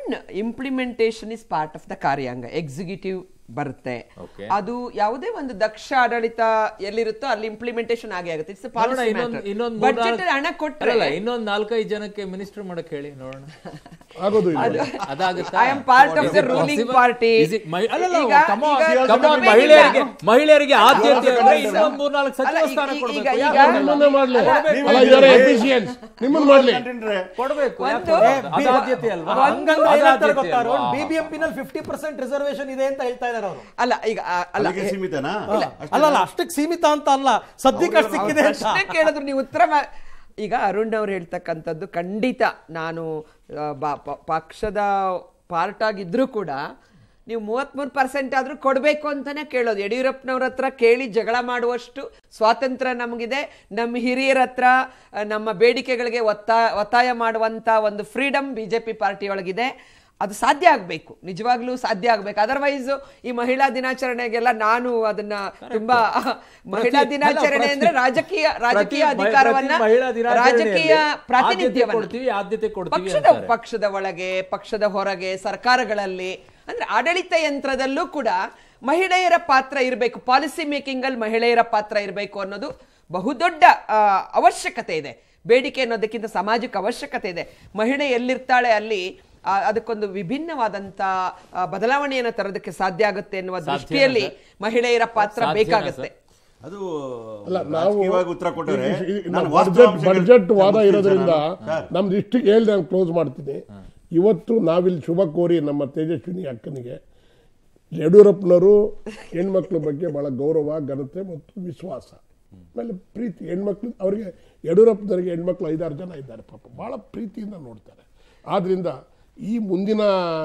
then implementation is part of the ಕಾರ್ಯಾಂಗ ಎಕ್ಸಿಕ್ಯೂಟಿವ್ ಬರುತ್ತೆ Okay. ಅದು ಯಾವುದೇ ಒಂದು ದಕ್ಷ ಆಡಳಿತ ಎಲ್ಲಿರುತ್ತೋ ಅಲ್ಲಿ ಇಂಪ್ಲಿಮೆಂಟೇಷನ್ ಆಗೇ ಆಗುತ್ತೆ ಇಟ್ಸ್ ನೋಡೋಣ, ಇನ್ನೊಂದ್- ಇನ್ನೊಂದ್ ಬಜೆಟ್ ಮೂರ್ನಾಲ್ಕು- ಹಣ ಕೊಟ್ಟರೆ ಅಲ್ಲಲ್ಲ, ಇನ್ನೊಂದ್ ನಾಲ್ಕೈದು ಜನಕ್ಕೆ ಮಿನಿಸ್ಟರ್ ಮಾಡಕ್ ಹೇಳಿ ನೋಡೋಣ ಆಗೋದು ಇಲ್ಲ ಅದಾಗುತ್ತಾ I am part of Is the it ruling possible? Party Is it my- ಅಲ್ಲಲ್ಲ, come on, come on, ಮಹಿಳೆಯರಿಗೆ ಮಹಿಳೆಯರಿಗೆ ಆದ್ಯತೆ ಅಂದ್ರೆ ಇನ್ನೊಂದ್ ಮೂರ್ನಾಲ್ಕು ಅಲ್ಲ, ಸಚಿವ ಈಗ- ಸ್ಥಾನ ಈಗ- ಕೊಡ್ಬೇಕು ಈಗ- ಯಾಕೆ ಈಗ- ಕೊಡಲ್ಲ? ನಿಮ್ಮನ್ನೇ ಮಾಡ್ಲಿ ಅಲ್ಲ, ಅಲ್ಲ ಇವರ ಎಫಿಷಿಯನ್ಸ್ ನಿಮ್ಮನ್ನ ಮಾಡ್ಲಿ ಕೊಡ್ಬೇಕು ಯಾಕೆ ಒಂದು- ಕೊಡಲ್ಲ? ಅದು ಆದ್ಯತೆ ಅಲ್ವಾ ಹಂಗಂದ್ರೆ ಅದು ಏನಂತಾರೆ ಆದ್ಯತೆ ಗೊತ್ತಾ ಅಲ್ವಾ? ಬಿಬಿಎಂಪಿ ನಲ್ಲಿ ಫಿಫ್ಟಿ ಪರ್ಸೆಂಟ್ ರಿಸರ್ವೇಶನ್ ಇದೆ ಅಂತ ಹೇಳ್ತಾ ಇದಾರೆ ಅವರು ಅಲ್ಲ ಈಗ ಆ, ಅಲ್ಲ ಅಲ್ಲಿಗೆ ಸೀಮಿತನಾ ಅಲ್ಲಲ್ಲ ಅಷ್ಟಕ್ಕೆ ಸೀಮಿತ ಅಂತ ಅಲ್ಲ ಸದ್ಯಕ್ಕೆ ಅಷ್ಟು ಸಿಕ್ಕಿದೆ ಅಂತ ಪ್ರಶ್ನೆ ಕೇಳಿದ್ರು ನೀವು ಉತ್ತರ ಮಾ- ಈಗ ಅರುಣ್ ಅವ್ರು ಹೇಳ್ತಕ್ಕಂಥದ್ದು ಖಂಡಿತ ನಾನು ಆ, ಬ- ಪ- ಪಕ್ಷದ ಪಾರ್ಟ್ ಆಗಿದ್ರು ಕೂಡ ನೀವು ಮೂವತ್ಮೂರು ಪರ್ಸೆಂಟ್ ಆದ್ರೂ ಕೊಡಬೇಕು ಅಂತಾನೆ ಕೇಳೋದು ಯಡಿಯೂರಪ್ಪನವ್ರ ಹತ್ರ ಕೇಳಿ ಜಗಳ ಮಾಡುವಷ್ಟು ಸ್ವಾತಂತ್ರ್ಯ ನಮಗಿದೆ ನಮ್ಮ ಹಿರಿಯರ ಹತ್ರ ಆ, ನಮ್ಮ ಬೇಡಿಕೆಗಳಿಗೆ ಒತ್ತಾಯ ಒತ್ತಾಯ ಮಾಡುವಂತ ಒಂದು ಫ್ರೀಡಮ್ ಬಿಜೆಪಿ ಪಾರ್ಟಿಯೊಳಗಿದೆ ಅದು ಸಾಧ್ಯ ಆಗಬೇಕು ನಿಜವಾಗ್ಲೂ ಸಾಧ್ಯ ಆಗ್ಬೇಕು ಅದರ್ವೈಸ್ ಈ ಮಹಿಳಾ ದಿನಾಚರಣೆಗೆಲ್ಲ ನಾನು ಅದನ್ನ ತುಂಬಾ ಮಹಿಳಾ ಪ್ರತಿ- ದಿನಾಚರಣೆ ಅಲ್ಲ, ಅಂದ್ರೆ ಪ್ರತಿ- ರಾಜಕೀಯ ಪ್ರತಿ ರಾಜಕೀಯ ಮಹಿ- ಅಧಿಕಾರವನ್ನ ಪ್ರತಿ ಮಹಿಳಾ ದಿನಾಚರಣೆಯಲ್ಲಿ ರಾಜಕೀಯ ಆದ್ಯತೆ ಪ್ರಾತಿನಿಧ್ಯವನ್ನ ಕೊಡ್ತೀವಿ, ಆದ್ಯತೆ ಕೊಡ್ತೀವಿ ಪಕ್ಷದ ಅಂತಾರೆ. ಪಕ್ಷದ ಒಳಗೆ ಪಕ್ಷದ ಹೊರಗೆ ಸರ್ಕಾರಗಳಲ್ಲಿ ಅಂದ್ರೆ ಆಡಳಿತ ಯಂತ್ರದಲ್ಲೂ ಕೂಡ ಮಹಿಳೆಯರ ಪಾತ್ರ ಇರಬೇಕು ಪಾಲಿಸಿ ಮೇಕಿಂಗ್ ಅಲ್ಲಿ ಮಹಿಳೆಯರ ಪಾತ್ರ ಇರಬೇಕು ಅನ್ನೋದು ಬಹುದೊಡ್ಡ ಆ, ಅವಶ್ಯಕತೆ ಇದೆ ಬೇಡಿಕೆ ಅನ್ನೋದಕ್ಕಿಂತ ಸಾಮಾಜಿಕ ಅವಶ್ಯಕತೆ ಇದೆ ಮಹಿಳೆ ಎಲ್ಲಿರ್ತಾಳೆ ಅಲ್ಲಿ ಆ, ಅದಕ್ಕೊಂದು ವಿಭಿನ್ನವಾದಂತ ಆ, ಬದಲಾವಣೆಯನ್ನು ತರೋದಕ್ಕೆ ಸಾಧ್ಯ ಆಗುತ್ತೆ ಎನ್ನುವ ಸಾಧ್ಯನಾ ದೃಷ್ಟಿಯಲ್ಲಿ ಸರ್? ಮಹಿಳೆಯರ ಪಾತ್ರ ಸಾಧ್ಯನಾ ಬೇಕಾಗುತ್ತೆ ಸರ್? ಅದು ಅಲ್ಲ ನಾವು ರಾಜಕೀಯವಾಗಿ ಉತ್ತರ ಕೊಟ್ಟರೆ ಈ- ಈ- ನಾನು ನಮ್ಮ ವಾಸ್ತವಾಂಶಗಳು- ಬಡ್ಜೆಟ್ ಬಡ್ಜೆಟ್ ವಾದ ಮುಗಿಸ್ತೀನಿ ಇರೋದ್ರಿಂದ ಸರ್ ನಾನು. ನಮ್ದು ಇಷ್ಟಿಗೆ ಹೇಳ್ದೆ ನಾನು ಕ್ಲೋಸ್ ಮಾಡ್ತೀನಿ ಇವತ್ತು ನಾವಿಲ್ಲಿ ಶುಭ ಕೋರಿ ನಮ್ಮ ತೇಜಸ್ವಿನಿ ಅಕ್ಕನಿಗೆ ಯಡಿಯೂರಪ್ಪನವರು ಹೆಣ್ಮಕ್ಳ ಬಗ್ಗೆ ಬಹಳ ಗೌರವ ಘನತೆ ಮತ್ತು ವಿಶ್ವಾಸ ಆಮೇಲೆ ಪ್ರೀತಿ ಹೆಣ್ಮಕ್ಳು ಅವರಿಗೆ ಯಡಿಯೂರಪ್ಪನವರಿಗೆ ಹೆಣ್ಮಕ್ಳು ಐದಾರು ಜನ ಇದ್ದಾರೆ ಪಾಪ ಭಾಳ ಪ್ರೀತಿಯಿಂದ ನೋಡ್ತಾರೆ ಆದ್ರಿಂದ ಈ ಮುಂದಿನ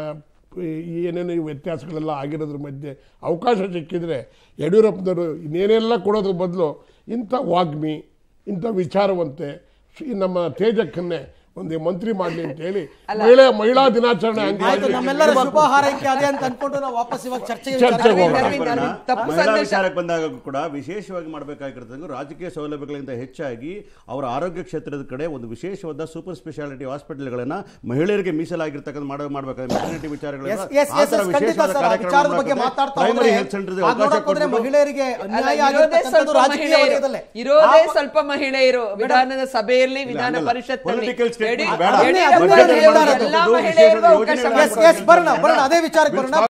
ಈ ಏನೇನು ಈ ವ್ಯತ್ಯಾಸಗಳೆಲ್ಲ ಆಗಿರೋದ್ರ ಮಧ್ಯೆ ಅವಕಾಶ ಸಿಕ್ಕಿದ್ರೆ ಯಡಿಯೂರಪ್ಪನವರು ಇನ್ನೇನೆಲ್ಲ ಕೊಡೋದ್ರ ಬದಲು ಇಂಥ ವಾಗ್ಮಿ ಇಂಥ ವಿಚಾರವಂತೆ ಶ್ರೀ ನಮ್ಮ ತೇಜಕ್ಕನ್ನೇ ಒಂದು ಮಂತ್ರಿ ಮಾಡಲಿ ಅಂತ ಹೇಳಿ ಮಹಿಳಾ ಮಹಿಳಾ ದಿನಾಚರಣೆ ಆಯ್ತು ಅಂಗವಾಗಿ ನಮ್ಮೆಲ್ಲರ ಶುಭ ಹಾರೈಕೆ ಅದೇ ಅಂತ ಅನ್ಕೊಂಡು ನಾವು ವಾಪಸ್ ಇವಾಗ ಚರ್ಚೆಗೆ ಚರ್ಚೆಗೆ ವಿಚಾರ- ಹೋಗೋಣ. ಅರವಿಂದ್, ಅರವಿಂದ್, ತಪ್ಪು ಮಹಿಳಾ ಸಂದೇಶ ವಿಚಾರಕ್ಕೆ ಬಂದಾಗ ಕೂಡ ವಿಶೇಷವಾಗಿ ಮಾಡಬೇಕಾಗಿರ್ತದೆ ರಾಜಕೀಯ ಸೌಲಭ್ಯಗಳಿಂದ ಹೆಚ್ಚಾಗಿ ಅವರ ಆರೋಗ್ಯ ಕ್ಷೇತ್ರದ ಕಡೆ ಒಂದು ವಿಶೇಷವಾದ ಸೂಪರ್ ಸ್ಪೆಷಾಲಿಟಿ ಹಾಸ್ಪಿಟಲ್ಗಳನ್ನ ಮಹಿಳೆಯರಿಗೆ ಮೀಸಲಾಗಿರ್ತಕ್ಕಂಥ ಮಾಡೋ ಮಾಡಬೇಕಾದ್ರೆ ಮೆಟರ್ನಿಟಿ ವಿಚಾರಗಳನ್ನ Yes, yes, yes, yes, ಖಂಡಿತ ಸರ್, ಆ ವಿಚಾರದ ಬಗ್ಗೆ ಮಾತಾಡ್ತಾ ಪ್ರೈಮರಿ ಹೋದ್ರೆ, ಹೆಲ್ತ್ ಸೆಂಟರ್ ಹಾಗ್ ನೋಡಕ್ ಹೋದ್ರೆ ಮಹಿಳೆಯರಿಗೆ ಅಲ್ಲ, ಅನ್ಯಾಯ ಇರೋದೇ ಆಗಿರ್ತಕ್ಕಂಥದ್ದು ಸ್ವಲ್ಪ ರಾಜಕೀಯ ಮಹಿಳೆಯರು ವಲಯದಲ್ಲೇ. ಇರೋದೇ ಆ- ಸ್ವಲ್ಪ ಮಹಿಳೆಯರು ವಿಧಾನದ ಸಭೆಯಲ್ಲಿ ವಿಧಾನ ಹಂಗಲ್ಲ. ಪರಿಷತ್ Political statement ಬೇಡ. ಅದನ್ನೇ- ಅದನ್ನೇ ಯಡಿಯೂರಪ್ಪನವರು ಹೇಳ್ತಾ ಇರೋದು. ಎಲ್ಲಾ ಮಹಿಳೆಯರಿಗೂ ಅವಕಾಶ ಯೋಜನೆಗಳ ಎಸ್ ಎಸ್ ಬರೋಣ ಬರೋಣ ಅದೇ ವಿಚಾರಕ್ಕೆ ಬರೋಣ